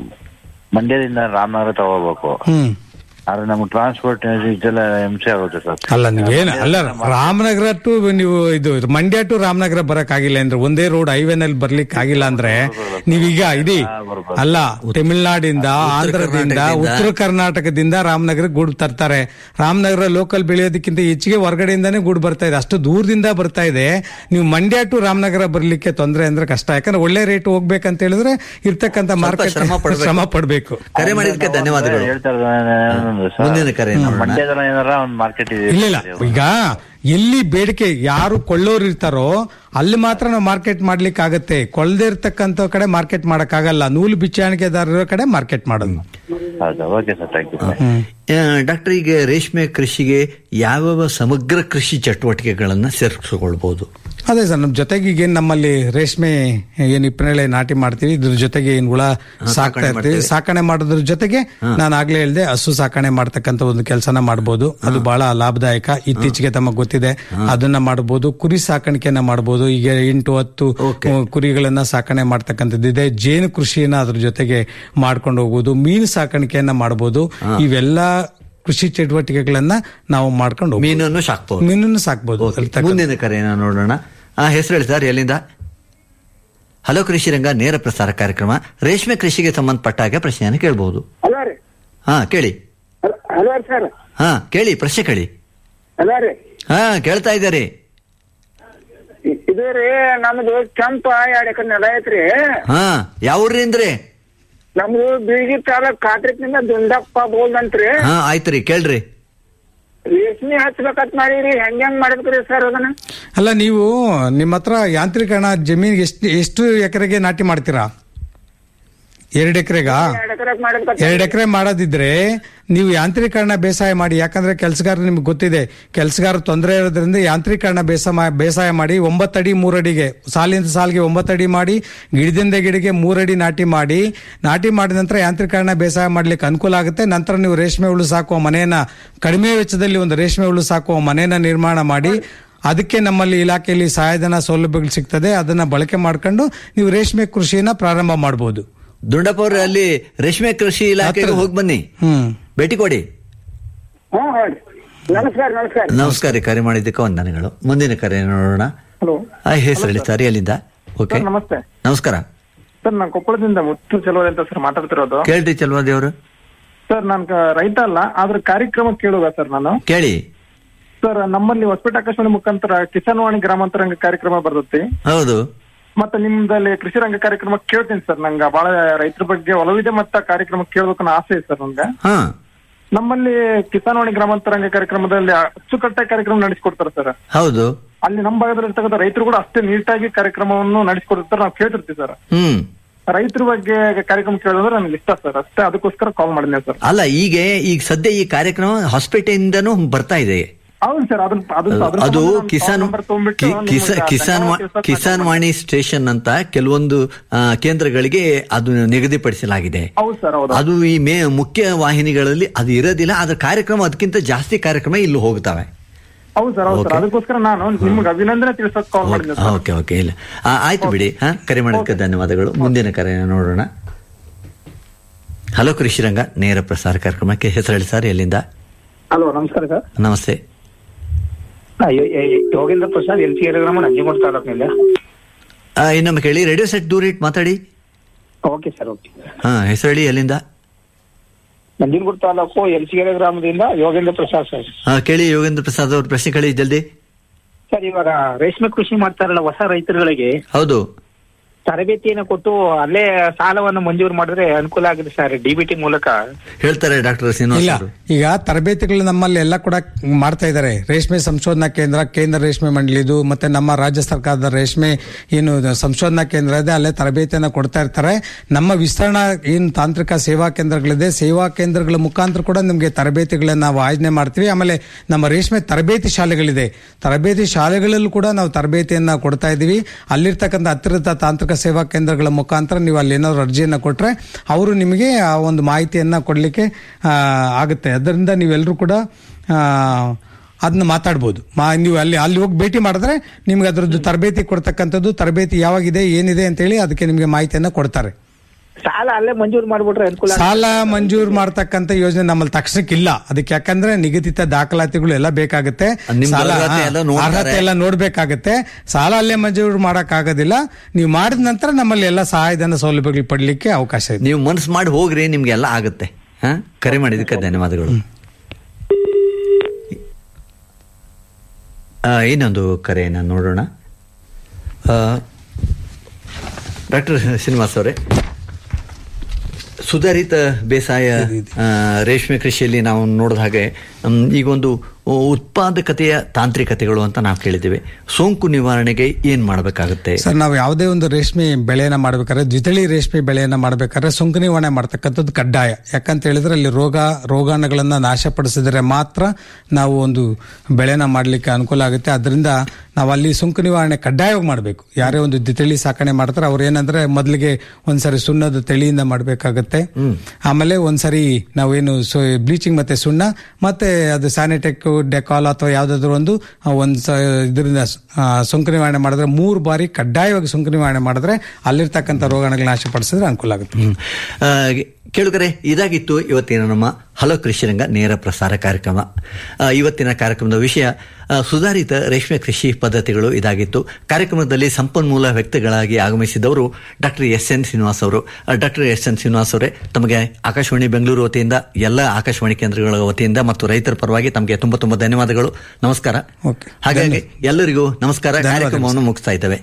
ಮಂಡ್ಯದಿಂದ ರಾಮನಗರ ತಗೋಬೇಕು ಹ್ಮ್ ಆದ್ರೆ ನಮ್ಗೆ ಟ್ರಾನ್ಸ್ಪೋರ್ಟ್ ಇದೆಲ್ಲ ಹಿಂಸೆ ಆಗುತ್ತೆ ಸರ್ ಅಲ್ಲ ನೀವೇನು ಅಲ್ಲ ರಾಮನಗರ ಟು ನೀವು ಇದು ಮಂಡ್ಯ ಟು ರಾಮನಗರ ಬರಕ್ ಆಗಿಲ್ಲ ಅಂದ್ರೆ ಒಂದೇ ರೋಡ್ ಹೈವೇನಲ್ಲಿ ಬರ್ಲಿಕ್ಕೆ ಆಗಿಲ್ಲ ಅಂದ್ರೆ ನೀವೀಗ ಇಡೀ ಅಲ್ಲ ತಮಿಳ್ನಾಡಿಂದ ಆಂಧ್ರದಿಂದ ಉತ್ತರ ಕರ್ನಾಟಕದಿಂದ ರಾಮನಗರ ಗೂಡು ತರ್ತಾರೆ ರಾಮನಗರ ಲೋಕಲ್ ಬೆಳೆಯೋದಕ್ಕಿಂತ ಹೆಚ್ಚಿಗೆ ಹೊರಗಡೆಯಿಂದಾನೇ ಗೂಡು ಬರ್ತಾ ಇದೆ ಅಷ್ಟು ದೂರದಿಂದ ಬರ್ತಾ ಇದೆ ನೀವು ಮಂಡ್ಯ ಟು ರಾಮನಗರ ಬರ್ಲಿಕ್ಕೆ ತೊಂದರೆ ಅಂದ್ರೆ ಕಷ್ಟ ಯಾಕಂದ್ರೆ ಒಳ್ಳೆ ರೇಟ್ ಹೋಗ್ಬೇಕಂತ ಹೇಳಿದ್ರೆ ಇರ್ತಕ್ಕಂಥ ಮಾರ್ಕೆಟ್ ಶ್ರಮ ಪಡ್ಬೇಕು. ಶ್ರಮ ಪಡ್ಬೇಕು ಕರೆ ಮಾಡಿದ್ದಕ್ಕೆ ಧನ್ಯವಾದಗಳು ಹೇಳ್ತಾ ಇರೋದು ಸರ್, ಮುಂದಿನ ಕರೆ ನೋಡೋಣ. ಮಂಡ್ಯದಲ್ಲಿ ಏನಾರ ಒಂದು ಮಾರ್ಕೆಟ್ ಇದೆ ಇಲ್ಲ ಇಲ್ಲ ಈಗ ಎಲ್ಲಿ ಬೇಡಿಕೆ ಯಾರು ಕೊಳ್ಳೋರು ಇರ್ತಾರೋ ಅಲ್ಲಿ ಮಾತ್ರ ನಾವು ಮಾರ್ಕೆಟ್ ಮಾಡ್ಲಿಕ್ಕೆ ಆಗತ್ತೆ ಕೊಳ್ದೇ ಇರ್ತಕ್ಕಂಥ ಕಡೆ ಮಾರ್ಕೆಟ್ ಮಾಡಕ್ ಆಗಲ್ಲ ನೂಲು ಬಿಚ್ಚಾಣಿಕೆದಾರರ ಕಡೆ ಮಾರ್ಕೆಟ್ ಮಾಡೋದು ಹೌದಾ ಓಕೆ ಸರ್ ಥ್ಯಾಂಕ್ ಯು ಆ, ಡಾಕ್ಟರ್ ಈಗ ರೇಷ್ಮೆ ಕೃಷಿಗೆ ಯಾವ್ಯಾವ ಸಮಗ್ರ ಕೃಷಿ ಚಟುವಟಿಕೆಗಳನ್ನ ಸೇರಿಸಿಕೊಳ್ಬಹುದು ಅದೇ ಸರ್ ನಮ್ಮ ಜೊತೆಗೆ ಈಗ ಏನ್ ನಮ್ಮಲ್ಲಿ ರೇಷ್ಮೆ ಏನ್ ಇಪ್ಪನೇಳೆ ನಾಟಿ ಮಾಡ್ತೀವಿ ಇದ್ರ ಜೊತೆಗೆ ಏನ್ ಹುಳ ಸಾಕ್ತಾ ಇರ್ತೀವಿ ಸಾಕಣೆ ಮಾಡೋದ್ರ ಜೊತೆಗೆ ನಾನು ಆಗ್ಲೇ ಹೇಳ್ದೆ ಹಸು ಸಾಕಣೆ ಮಾಡ್ತಕ್ಕಂಥ ಒಂದು ಕೆಲಸನ ಮಾಡ್ಬೋದು ಅದು ಬಹಳ ಲಾಭದಾಯಕ ಇತ್ತೀಚೆಗೆ ತಮಗೆ ಗೊತ್ತಿದೆ ಅದನ್ನ ಮಾಡಬಹುದು ಕುರಿ ಸಾಕಾಣಿಕೆಯನ್ನ ಮಾಡಬಹುದು ಈಗ ಎಂಟು ಹತ್ತು ಅಹ್, ಕುರಿಗಳನ್ನ ಸಾಕಣೆ ಮಾಡ್ತಕ್ಕಂಥದ್ದಿದೆ ಜೇನು ಕೃಷಿಯನ್ನ ಅದ್ರ ಜೊತೆಗೆ ಮಾಡ್ಕೊಂಡು ಹೋಗ್ಬೋದು ಮೀನು ಸಾಕಾಣಿಕೆಯನ್ನ ಮಾಡಬಹುದು ಇವೆಲ್ಲ ಕೃಷಿ ಚಟುವಟಿಕೆಗಳನ್ನ ನಾವು ಮಾಡ್ಕೊಂಡು ಹೋಗ್ಬೋದು. ಮೀನನ್ನು ಸಾಕ್ಬಹುದು ಮೀನನ್ನು ಸಾಕ್ಬೋದು ಅದ್ರಲ್ಲಿ ತಕ್ಕ- ಮುಂದಿನ ಕರೆಯನ್ನ ನೋಡೋಣ ಆ ಹೆಸರು ಹೇಳಿ ಸರ್ ಎಲ್ಲಿಂದ ಹಲೋ ಕೃಷಿ ರಂಗ ನೇರ ಪ್ರಸಾರ ಕಾರ್ಯಕ್ರಮ ರೇಷ್ಮೆ ಕೃಷಿಗೆ ಸಂಬಂಧಪಟ್ಟ ಹಾಗೆ ಪ್ರಶ್ನೆಯನ್ನು ಕೇಳಬಹುದು ಹಲೋ ರೀ ಹಾ ಕೇಳಿ ಹಲೋ ಸರ್ ಹಾ ಕೇಳಿ ಪ್ರಶ್ನೆ ಕೇಳಿ ಹಲೋ ರೀ ಹಾ ಕೇಳ್ತಾ ಇದ್ದಾರೆ ಇದು ರೀ ನಮ್ದು ಕೆಂಪ ಎರಡ್ ಎಕರೆ ನೆಲ ಐತ್ರಿ ಹಾ ಯಾವ್ರಿಂದ್ರಿ ನಮ್ದು ಬೀಳ್ಗಿ ತಾಲೂಕ್ ಕಾಟ್ರಿಕ್ನಿಂದ ದುಂಡಪ್ಪ ಬೋಲ್ಡ್ ಅಂತ್ರಿ ಹಾ ಆಯ್ತ್ರಿ ಕೇಳ್ರಿ ರೇಷ್ಮೆ ಹಚ್ಬೇಕಂತ ಮಾಡಿರಿ ಹೆಂಗ್ ಹೆಂಗ್ ಮಾಡ್ಬೇಕ್ರಿ ಸರ್ ಅದನ್ನ ಅಲ್ಲ ನೀವು ನಿಮ್ಮ ಹತ್ರ ಯಾಂತ್ರೀಕರಣ ಜಮೀನಿಗೆ ಎಷ್ಟು ಎಷ್ಟು ಎಕರೆಗೆ ನಾಟಿ ಮಾಡ್ತೀರಾ ಎರಡು ಎಕರೆಗಾ ಎರಡ್ ಎಕರೆ ಮಾಡ್ಬೇಕಂತ ಎರಡು ಎಕರೆ ಮಾಡೋದಿದ್ರೆ ನೀವು ಯಾಂತ್ರೀಕರಣ ಬೇಸಾಯ ಮಾಡಿ ಯಾಕಂದ್ರೆ ಕೆಲಸಗಾರ ನಿಮ್ಗೆ ಗೊತ್ತಿದೆ ಕೆಲಸಗಾರ ತೊಂದರೆ ಇರೋದ್ರಿಂದ ಯಾಂತ್ರೀಕರಣ ಬೇಸ ಬೇಸಾಯ ಮಾಡಿ ಒಂಬತ್ತಡಿ ಮೂರಡಿಗೆ ಸಾಲಿಂದ ಸಾಲಿಗೆ ಒಂಬತ್ತಡಿ ಮಾಡಿ ಗಿಡದಿಂದ ಗಿಡಕ್ಕೆ ಮೂರಡಿ ನಾಟಿ ಮಾಡಿ ನಾಟಿ ಮಾಡಿದ ನಂತರ ಯಾಂತ್ರೀಕರಣ ಬೇಸಾಯ ಮಾಡ್ಲಿಕ್ಕೆ ಅನುಕೂಲ ಆಗುತ್ತೆ ನಂತರ ನೀವು ರೇಷ್ಮೆ ಹುಳು ಸಾಕುವ ಮನೆಯನ್ನ ಕಡಿಮೆ ವೆಚ್ಚದಲ್ಲಿ ಒಂದು ರೇಷ್ಮೆ ಹುಳು ಸಾಕುವ ಮನೆಯನ್ನ ನಿರ್ಮಾಣ ಮಾಡಿ ಅದಕ್ಕೆ ನಮ್ಮಲ್ಲಿ ಇಲಾಖೆಯಲ್ಲಿ ಸಹಾಯಧನ ಸೌಲಭ್ಯಗಳು ಸಿಗ್ತದೆ ಅದನ್ನ ಬಳಕೆ ಮಾಡ್ಕೊಂಡು ನೀವು ರೇಷ್ಮೆ ಕೃಷಿಯನ್ನ ಪ್ರಾರಂಭ ಮಾಡಬಹುದು ದುಂಡಪ್ಪ ಅವ್ರೆ ಅಲ್ಲಿ ರೇಷ್ಮೆ ಕೃಷಿ ಇಲಾಖೆಗೆ ಹೋಗಿ ಬನ್ನಿ ಹ್ಮ್ ಭೇಟಿ ಕೊಡಿ ಹ್ಮ್ ಹೌದು ನಮಸ್ಕಾರ ನಮಸ್ಕಾರ ನಮಸ್ಕಾರ ರೀ, ಕರೆ ಮಾಡಿದ್ದಕ್ಕೆ ವಂದನೆಗಳು ಮುಂದಿನ ಕರೆ ನೋಡೋಣ ಹಲೋ ಆ ಹೆಸರು ಹೇಳಿ ಸರ್ ಎಲ್ಲಿಂದ ಓಕೆ ಸರ್ ನಮಸ್ತೆ ನಮಸ್ಕಾರ ಸರ್ ನಾನು ಕೊಪ್ಪಳದಿಂದ ಮುತ್ತು ಚಲೋದೆ ಅಂತ ಸರ್ ಮಾತಾಡ್ತಿರೋದು ಕೇಳ್ರಿ ಚಲ್ವಾದಿ ಅವರು ಸರ್ ನಾನು ಕ- ರೈತ ಅಲ್ಲ ಆದ್ರೆ ಕಾರ್ಯಕ್ರಮ ಕೇಳುವ ಸರ್ ನಾನು ಕೇಳಿ ಸರ್ ನಮ್ಮಲ್ಲಿ ಹೊಸಪೇಟೆ ಆಕಾಶವಾಣಿ ಮುಖಾಂತರ ಕಿಸಾನ್ ವಾಣಿ ಗ್ರಾಮಾಂತರಂಗ ಕಾರ್ಯಕ್ರಮ ಬರ್ತೈತಿ ಹೌದು ಮತ್ತೆ ನಿಮ್ದಲ್ಲಿ ಕೃಷಿ ರಂಗ ಕಾರ್ಯಕ್ರಮ ಕೇಳ್ತೀನಿ ಸರ್ ನಂಗೆ ಬಹಳ ರೈತರ ಬಗ್ಗೆ ಒಲವಿದೆ ಮತ್ತೆ ಆ ಕಾರ್ಯಕ್ರಮ ಕೇಳ್ಬೇಕು ಅನ್ನೋ ಆಸೆ ಇದೆ ಸರ್ ನನ್ಗೆ ಹಾ ನಮ್ಮಲ್ಲಿ ಕಿಸಾನ್ ವಾಣಿ ಗ್ರಾಮಾಂತರಂಗ ಕಾರ್ಯಕ್ರಮದಲ್ಲಿ ಅಚ್ಚುಕಟ್ಟಾಗಿ ಕಾರ್ಯಕ್ರಮ ನಡೆಸಿಕೊಡ್ತಾರೆ ಸರ್ ಹೌದು ಅಲ್ಲಿ ನಮ್ಮ ಭಾಗದಲ್ಲಿ ಇರ್ತಕ್ಕಂಥ ರೈತರು ಕೂಡ ಅಷ್ಟೇ ನೀಟಾಗಿ ಕಾರ್ಯಕ್ರಮವನ್ನು ನಡೆಸಿಕೊಡ್ತಾರೆ ನಾವು ಕೇಳ್ತಿರ್ತೀವಿ ಸರ್ ಹ್ಮ್ ರೈತರ ಬಗ್ಗೆ ಕಾರ್ಯಕ್ರಮ ಕೇಳೋದ್ರೆ ನನಗೆ ಇಷ್ಟ ಸರ್ ಅಷ್ಟೇ ಅದಕ್ಕೋಸ್ಕರ ಕಾಲ್ ಮಾಡಿದ್ದೆ ಸರ್ ಅಲ್ಲ ಈಗ ಈಗ ಸದ್ಯ ಈ ಕಾರ್ಯಕ್ರಮ ಹೊಸಪೇಟೆಯಿಂದನೂ ಬರ್ತಾ ಇದೆ ಹೌದು ಸರ್ ಅದನ್ನ ಅದನ್ನ ಅದ್ರ ಅದು ಸಂಬಂಧ ನಾನು ಕಿಸಾನ್ phone number ತಗೊಂಡ್ಬಿಟ್ಟು ಕಿ- ನಿಮ್ಗೆ ಕಿಸ- ಕಿಸಾನ್ ವಾ- ಧನ್ಯವಾದ ತಿಳಿಸೋಕೆ ಕಿಸಾನ್ ವಾಣಿ ಸ್ಟೇಷನ್ ಅಂತ ಕೆಲವೊಂದು ಆ, ಕೇಂದ್ರಗಳಿಗೆ ಅದು ನಿಗದಿಪಡಿಸಲಾಗಿದೆ ಹೌದು ಸರ್ ಹೌದು ಅದು ಈ ಮೇ ಮುಖ್ಯ ವಾಹಿನಿಗಳಲ್ಲಿ ಅದು ಇರೋದಿಲ್ಲ ಅದ್ರ ಕಾರ್ಯಕ್ರಮ ಅದಕ್ಕಿಂತ ಜಾಸ್ತಿ ಕಾರ್ಯಕ್ರಮ ಇಲ್ಲಿ ಹೋಗ್ತವೆ ಹೌದು ಸರ್ ಹೌದು ಸರ್ Okay. ಅದಕ್ಕೋಸ್ಕರ ನಾನು ನಿಮ್ಗೆ ಅಭಿನಂದನೆ ತಿಳಿಸೋಕೆ ಕಾಲ್ ಮಾಡಿದ್ದೆ ಸರ್ ಓಕೆ ಓಕೆ ಇಲ್ಲ ಆ, ಆಯ್ತು ಬಿಡಿ ಹಾ ಕರೆ ಮಾಡೋದಕ್ಕೆ ಧನ್ಯವಾದಗಳು ಮುಂದಿನ ಕರೆ ನೋಡೋಣ ಹಲೋ ಕೃಷಿರಂಗ ನೇರ ಪ್ರಸಾರ ಕಾರ್ಯಕ್ರಮಕ್ಕೆ ಹೆಸರು ಹೇಳಿ ಸರ್ ಎಲ್ಲಿಂದ ಹಲೋ ನಮಸ್ಕಾರ ಸರ್ ನಮಸ್ತೆ ಆ, ಯೋ- ಯೋ- ಯೋಗೇಂದ್ರ ಪ್ರಸಾದ್ ಎಲ್ ಸಿ ಗ್ರಾಮ ನಂಜನಗೂಡು ತಾಲೂಕಿನಿಂದ ಆ, ಇನ್ನೊಮ್ಮೆ ಕೇಳಿ ರೇಡಿಯೋ ಸೆಟ್ ದೂರ ಇಟ್ಟು ಮಾತಾಡಿ ಓಕೆ ಸರ್ ಓಕೆ ಹಾ ಹೆಸರು ಹೇಳಿ ಎಲ್ಲಿಂದ ನಂಜನಗೂಡು ತಾಲೂಕು ಎಲ್ ಸಿ ಗ್ರಾಮದಿಂದ ಯೋಗೇಂದ್ರ ಪ್ರಸಾದ್ ಸರ್ ಹಾ ಕೇಳಿ ಯೋಗೇಂದ್ರ ಪ್ರಸಾದ್ ಅವ್ರ ಪ್ರಶ್ನೆ ಕೇಳಿ ಜಲ್ದಿ ಸರ್ ಇವಾಗ ರೇಷ್ಮೆ ಕೃಷಿ ಮಾಡ್ತಾರಲ್ಲ ಹೊಸ ರೈತರುಗಳಿಗೆ ಹೌದು ತರಬೇತಿಯನ್ನು ಕೊಟ್ಟು ಅಲ್ಲೇ ಸಾಲವನ್ನು ಮಂಜೂರು ಮಾಡಿದ್ರೆ ಅನುಕೂಲ ಆಗಿದೆ ಸರ್ ಡಿಬಿಟಿ ಮೂಲಕ ಹೇಳ್ತಾರೆ ಡಾಕ್ಟರ್ ಶ್ರೀನಿವಾಸ್ ಇಲ್ಲ ಅವರು ಈಗ ತರಬೇತಿಗಳು ನಮ್ಮಲ್ಲಿ ಎಲ್ಲ ಕೂಡ ಮಾಡ್ತಾ ಇದ್ದಾರೆ ರೇಷ್ಮೆ ಸಂಶೋಧನಾ ಕೇಂದ್ರ ಕೇಂದ್ರ ರೇಷ್ಮೆ ಮಂಡಳಿದು ಮತ್ತೆ ನಮ್ಮ ರಾಜ್ಯ ಸರ್ಕಾರದ ರೇಷ್ಮೆ ಏನು ಸಂಶೋಧನಾ ಕೇಂದ್ರ ಇದೆ ಅಲ್ಲೇ ತರಬೇತಿಯನ್ನು ಕೊಡ್ತಾ ಇರ್ತಾರೆ ನಮ್ಮ ವಿಸ್ತರಣಾ ಏನು ತಾಂತ್ರಿಕ ಸೇವಾ ಕೇಂದ್ರಗಳಿದೆ ಸೇವಾ ಕೇಂದ್ರಗಳ ಮುಖಾಂತರ ಕೂಡ ನಿಮಗೆ ತರಬೇತಿಗಳನ್ನ ನಾವು ಆಯೋಜನೆ ಮಾಡ್ತೀವಿ ಆಮೇಲೆ ನಮ್ಮ ರೇಷ್ಮೆ ತರಬೇತಿ ಶಾಲೆಗಳಿದೆ ತರಬೇತಿ ಶಾಲೆಗಳಲ್ಲೂ ಕೂಡ ನಾವು ತರಬೇತಿಯನ್ನ ಕೊಡ್ತಾ ಇದ್ದೀವಿ ಅಲ್ಲಿರ್ತಕ್ಕಂಥ ಹತ್ತಿರದ ತಾಂತ್ರಿಕ ಸೇವಾ ಕೇಂದ್ರಗಳ ಮುಖಾಂತರ ನೀವು ಅಲ್ಲಿ ಏನಾದ್ರು ಅರ್ಜಿಯನ್ನ ಕೊಟ್ರೆ ಅವರು ನಿಮಗೆ ಆ ಒಂದು ಮಾಹಿತಿಯನ್ನ ಕೊಡ್ಲಿಕ್ಕೆ ಆ, ಆಗುತ್ತೆ ಅದರಿಂದ ನೀವೆಲ್ಲರೂ ಕೂಡ ಆ, ಅದನ್ನ ಮಾತಾಡ್ಬೋದು ಮಾ ನೀವು ಅಲ್ಲಿ ಅಲ್ಲಿ ಹೋಗಿ ಭೇಟಿ ಮಾಡಿದ್ರೆ ನಿಮ್ಗೆ ಅದ್ರದ್ದು ತರಬೇತಿ ಕೊಡ್ತಕ್ಕಂಥದ್ದು ತರಬೇತಿ ಯಾವಾಗಿದೆ ಏನಿದೆ ಅಂತೇಳಿ ಅದಕ್ಕೆ ನಿಮಗೆ ಮಾಹಿತಿಯನ್ನ ಕೊಡ್ತಾರೆ ಸಾಲ ಅಲ್ಲೇ ಮಂಜೂರು ಮಾಡ್ಬಿಟ್ರೆ ಅನುಕೂಲ ಆಗುತ್ತೆ. ಸಾಲ ಮಂಜೂರು ಮಾಡ್ತಕ್ಕಂಥ ಯೋಜನೆ ನಮ್ಮಲ್ಲಿ ತಕ್ಷಣಕ್ಕಿಲ್ಲ ಅದಕ್ಕೆ ಯಾಕಂದ್ರೆ ನಿಗದಿತ ದಾಖಲಾತಿಗಳು ಎಲ್ಲ ಬೇಕಾಗುತ್ತೆ ನಿಮ್ದು ಸಾಲ ಅರ್ಹತೆ ಎಲ್ಲ ನೋಡ್ತಾರೆ. ಅರ್ಹತೆ ಎಲ್ಲ ನೋಡ್ಬೇಕಾಗತ್ತೆ ಸಾಲ ಅಲ್ಲೇ ಮಂಜೂರು ಮಾಡಕ್ ಆಗೋದಿಲ್ಲ ನೀವು ಮಾಡಿದ ನಂತರ ನಮ್ಮಲ್ಲಿ ಎಲ್ಲ ಸಹಾಯಧನ ಸೌಲಭ್ಯಗಳು ಪಡ್ಲಿಕ್ಕೆ ಅವಕಾಶ ಇದೆ ನೀವು ಮನಸ್ಸು ಮಾಡಿ ಹೋಗ್ರಿ ನಿಮ್ಗೆಲ್ಲ ಆಗುತ್ತೆ ಹಾ ಕರೆ ಮಾಡಿದ್ದಕ್ಕೆ ಧನ್ಯವಾದಗಳು ಆ, ಇನ್ನೊಂದು ಕರೆಯನ್ನು ನೋಡೋಣ ಡಾಕ್ಟರ್ ಶ್ರೀನಿವಾಸ್ ಅವರೇ ಸುಧಾರಿತ ಬೇಸಾಯ ಆ, ರೇಷ್ಮೆ ಕೃಷಿಯಲ್ಲಿ ನಾವು ನೋಡಿದ ಹಾಗೆ ಮ್, ಈಗೊಂದು ಉತ್ಪಾದಕತೆಯ ತಾಂತ್ರಿಕತೆಗಳು ಅಂತ ನಾವು ಕೇಳಿದ್ದೇವೆ ಸೋಂಕು ನಿವಾರಣೆಗೆ ಏನ್ ಮಾಡಬೇಕಾಗುತ್ತೆ ಸರ್ ನಾವು ಯಾವುದೇ ಒಂದು ರೇಷ್ಮೆ ಬೆಳೆಯನ್ನ ಮಾಡ್ಬೇಕಾದ್ರೆ ದ್ವಿತಳಿ ರೇಷ್ಮೆ ಬೆಳೆಯನ್ನ ಮಾಡ್ಬೇಕಾದ್ರೆ ಸೋಂಕು ನಿವಾರಣೆ ಮಾಡ್ತಕ್ಕಂಥದ್ದು ಕಡ್ಡಾಯ ಯಾಕಂತ ಹೇಳಿದ್ರೆ ಅಲ್ಲಿ ರೋಗ ರೋಗಾಣುಗಳನ್ನ ನಾಶಪಡಿಸಿದ್ರೆ ಮಾತ್ರ ನಾವು ಒಂದು ಬೆಳೆನ ಮಾಡ್ಲಿಕ್ಕೆ ಅನುಕೂಲ ಆಗುತ್ತೆ ಅದರಿಂದ ನಾವು ಅಲ್ಲಿ ಸೋಂಕು ನಿವಾರಣೆ ಕಡ್ಡಾಯವಾಗಿ ಮಾಡಬೇಕು ಯಾರೇ ಒಂದು ದ್ವಿತಳಿ ಸಾಕಣೆ ಮಾಡ್ತಾರೆ ಅವ್ರು ಏನಂದ್ರೆ ಮೊದಲಿಗೆ ಒಂದ್ಸರಿ ಸುಣ್ಣದ ತಳಿಯಿಂದ ಮಾಡಬೇಕಾಗತ್ತೆ ಆಮೇಲೆ ಒಂದ್ಸರಿ ನಾವೇನು ಬ್ಲೀಚಿಂಗ್ ಮತ್ತೆ ಸುಣ್ಣ ಮತ್ತೆ ಅದು ಸ್ಯಾನಿಟೆಕ್ ಡೆಕಾಲ್ ಅಥವಾ ಯಾವ್ದಾದ್ರು ಒಂದು ಆ, ಒಂದ್ ಸ- ಇದರಿಂದ ಆ, ಸೋಂಕು ನಿವಾರಣೆ ಮಾಡಿದ್ರೆ ಮೂರು ಬಾರಿ ಕಡ್ಡಾಯವಾಗಿ ಸೋಂಕು ನಿವಾರಣೆ ಮಾಡಿದ್ರೆ ಅಲ್ಲಿರ್ತಕ್ಕಂಥ ರೋಗಾಣುಗಳನ್ನ ನಾಶಪಡಿಸಿದ್ರೆ ಅನುಕೂಲ ಆಗುತ್ತೆ ಆ, ಕೇಳುಗರೆ ಇದಾಗಿತ್ತು ಇವತ್ತಿನ ನಮ್ಮ ಹಲೋ ಕೃಷಿರಂಗ ನೇರ ಪ್ರಸಾರ ಕಾರ್ಯಕ್ರಮ ಆ, ಇವತ್ತಿನ ಕಾರ್ಯಕ್ರಮದ ವಿಷಯ ಆ, ಸುಧಾರಿತ ರೇಷ್ಮೆ ಕೃಷಿ ಪದ್ಧತಿಗಳು ಇದಾಗಿತ್ತು ಕಾರ್ಯಕ್ರಮದಲ್ಲಿ ಸಂಪನ್ಮೂಲ ವ್ಯಕ್ತಿಗಳಾಗಿ ಆಗಮಿಸಿದವರು ಡಾಕ್ಟರ್ ಎಸ್ ಎನ್ ಶ್ರೀನಿವಾಸ್ ಅವರು ಡಾಕ್ಟರ್ ಎಸ್ ಎನ್ ಶ್ರೀನಿವಾಸ್ ಅವರೇ ತಮಗೆ ಆಕಾಶವಾಣಿ ಬೆಂಗಳೂರು ವತಿಯಿಂದ ಎಲ್ಲ ಆಕಾಶವಾಣಿ ಕೇಂದ್ರಗಳ ವತಿಯಿಂದ ಮತ್ತು ರೈತರ ಪರವಾಗಿ ತಮಗೆ ತುಂಬಾ ತುಂಬಾ ಧನ್ಯವಾದಗಳು ನಮಸ್ಕಾರ ಹಾಗಾಗಿ ಎಲ್ಲರಿಗೂ ನಮಸ್ಕಾರ ಕಾರ್ಯಕ್ರಮವನ್ನು ಮುಗಿಸ್ತಾ ಇದ್ದೇವೆ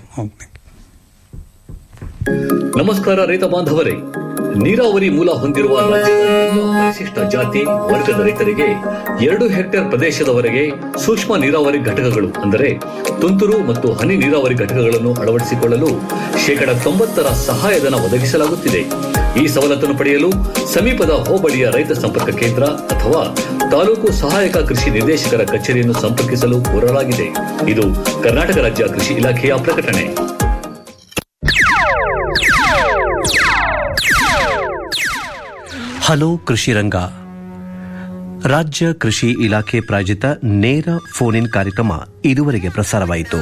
ನಮಸ್ಕಾರ ರೈತ ಬಾಂಧವರೇ ನೀರಾವರಿ ಮೂಲ ಹೊಂದಿರುವ ರಾಜ್ಯದ ಎಲ್ಲ ಪರಿಶಿಷ್ಟ ಜಾತಿ ವರ್ಗದ ರೈತರಿಗೆ ಎರಡು ಹೆಕ್ಟೇರ್ ಪ್ರದೇಶದವರೆಗೆ ಸೂಕ್ಷ್ಮ ನೀರಾವರಿ ಘಟಕಗಳು ಅಂದರೆ ತುಂತುರು ಮತ್ತು ಹನಿ ನೀರಾವರಿ ಘಟಕಗಳನ್ನು ಅಳವಡಿಸಿಕೊಳ್ಳಲು ಶೇಕಡ ತೊಂಬತ್ತರ ಸಹಾಯಧನ ಒದಗಿಸಲಾಗುತ್ತಿದೆ ಈ ಸವಲತ್ತನ್ನು ಪಡೆಯಲು ಸಮೀಪದ ಹೋಬಳಿಯ ರೈತ ಸಂಪರ್ಕ ಕೇಂದ್ರ ಅಥವಾ ತಾಲೂಕು ಸಹಾಯಕ ಕೃಷಿ ನಿರ್ದೇಶಕರ ಕಚೇರಿಯನ್ನು ಸಂಪರ್ಕಿಸಲು ಕೋರಲಾಗಿದೆ ಇದು ಕರ್ನಾಟಕ ರಾಜ್ಯ ಕೃಷಿ ಇಲಾಖೆಯ ಪ್ರಕಟಣೆ ಹಲೋ ಕೃಷಿ ರಂಗ ರಾಜ್ಯ ಕೃಷಿ ಇಲಾಖೆ ಪ್ರಾಯೋಜಿತ ನೇರ ಫೋನ್ ಇನ್ ಕಾರ್ಯಕ್ರಮ ಇದುವರೆಗೆ ಪ್ರಸಾರವಾಯಿತು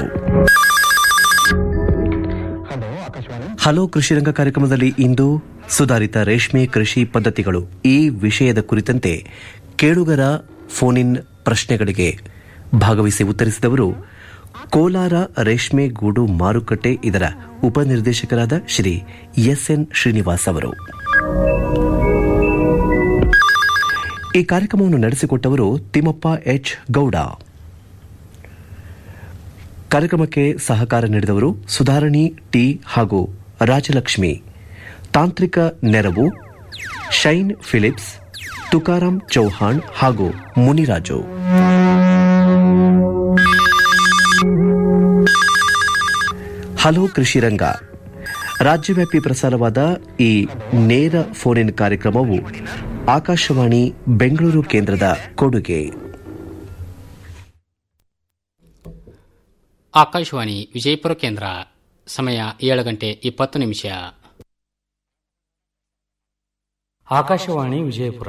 ಹಲೋ ಕೃಷಿ ರಂಗ ಕಾರ್ಯಕ್ರಮದಲ್ಲಿ ಇಂದು ಸುಧಾರಿತ ರೇಷ್ಮೆ ಕೃಷಿ ಪದ್ಧತಿಗಳು ಈ ವಿಷಯದ ಕುರಿತಂತೆ ಕೇಳುಗರ ಫೋನ್ ಇನ್ ಪ್ರಶ್ನೆಗಳಿಗೆ ಭಾಗವಹಿಸಿ ಉತ್ತರಿಸಿದವರು ಕೋಲಾರ ರೇಷ್ಮೆ ಗೂಡು ಮಾರುಕಟ್ಟೆ ಇದರ ಉಪನಿರ್ದೇಶಕರಾದ ಶ್ರೀ ಎಸ್ಎನ್ ಶ್ರೀನಿವಾಸ್ ಅವರು ಈ ಕಾರ್ಯಕ್ರಮವನ್ನು ನಡೆಸಿಕೊಟ್ಟವರು ತಿಮ್ಮಪ್ಪ ಎಚ್ ಗೌಡ ಕಾರ್ಯಕ್ರಮಕ್ಕೆ ಸಹಕಾರ ನೀಡಿದವರು ಸುಧಾರಣಿ ಟಿ ಹಾಗೂ ರಾಜಲಕ್ಷ್ಮಿ ತಾಂತ್ರಿಕ ನೆರವು ಶೈನ್ ಫಿಲಿಪ್ಸ್ ತುಕಾರಾಂ ಚೌಹಾಣ್ ಹಾಗೂ ಮುನಿರಾಜು ಹಲೋ ಕೃಷಿ ರಂಗ ರಾಜ್ಯವ್ಯಾಪಿ ಪ್ರಸಾರವಾದ ಈ ನೇರ ಫೋನ್ ಇನ್ ಕಾರ್ಯಕ್ರಮವು ಆಕಾಶವಾಣಿ ಬೆಂಗಳೂರು ಕೇಂದ್ರದ ಕೊಡುಗೆ ಆಕಾಶವಾಣಿ ವಿಜಯಪುರ ಕೇಂದ್ರ ಸಮಯ ಏಳು ಗಂಟೆ ಇಪ್ಪತ್ತು ನಿಮಿಷ ಆಕಾಶವಾಣಿ ವಿಜಯಪುರ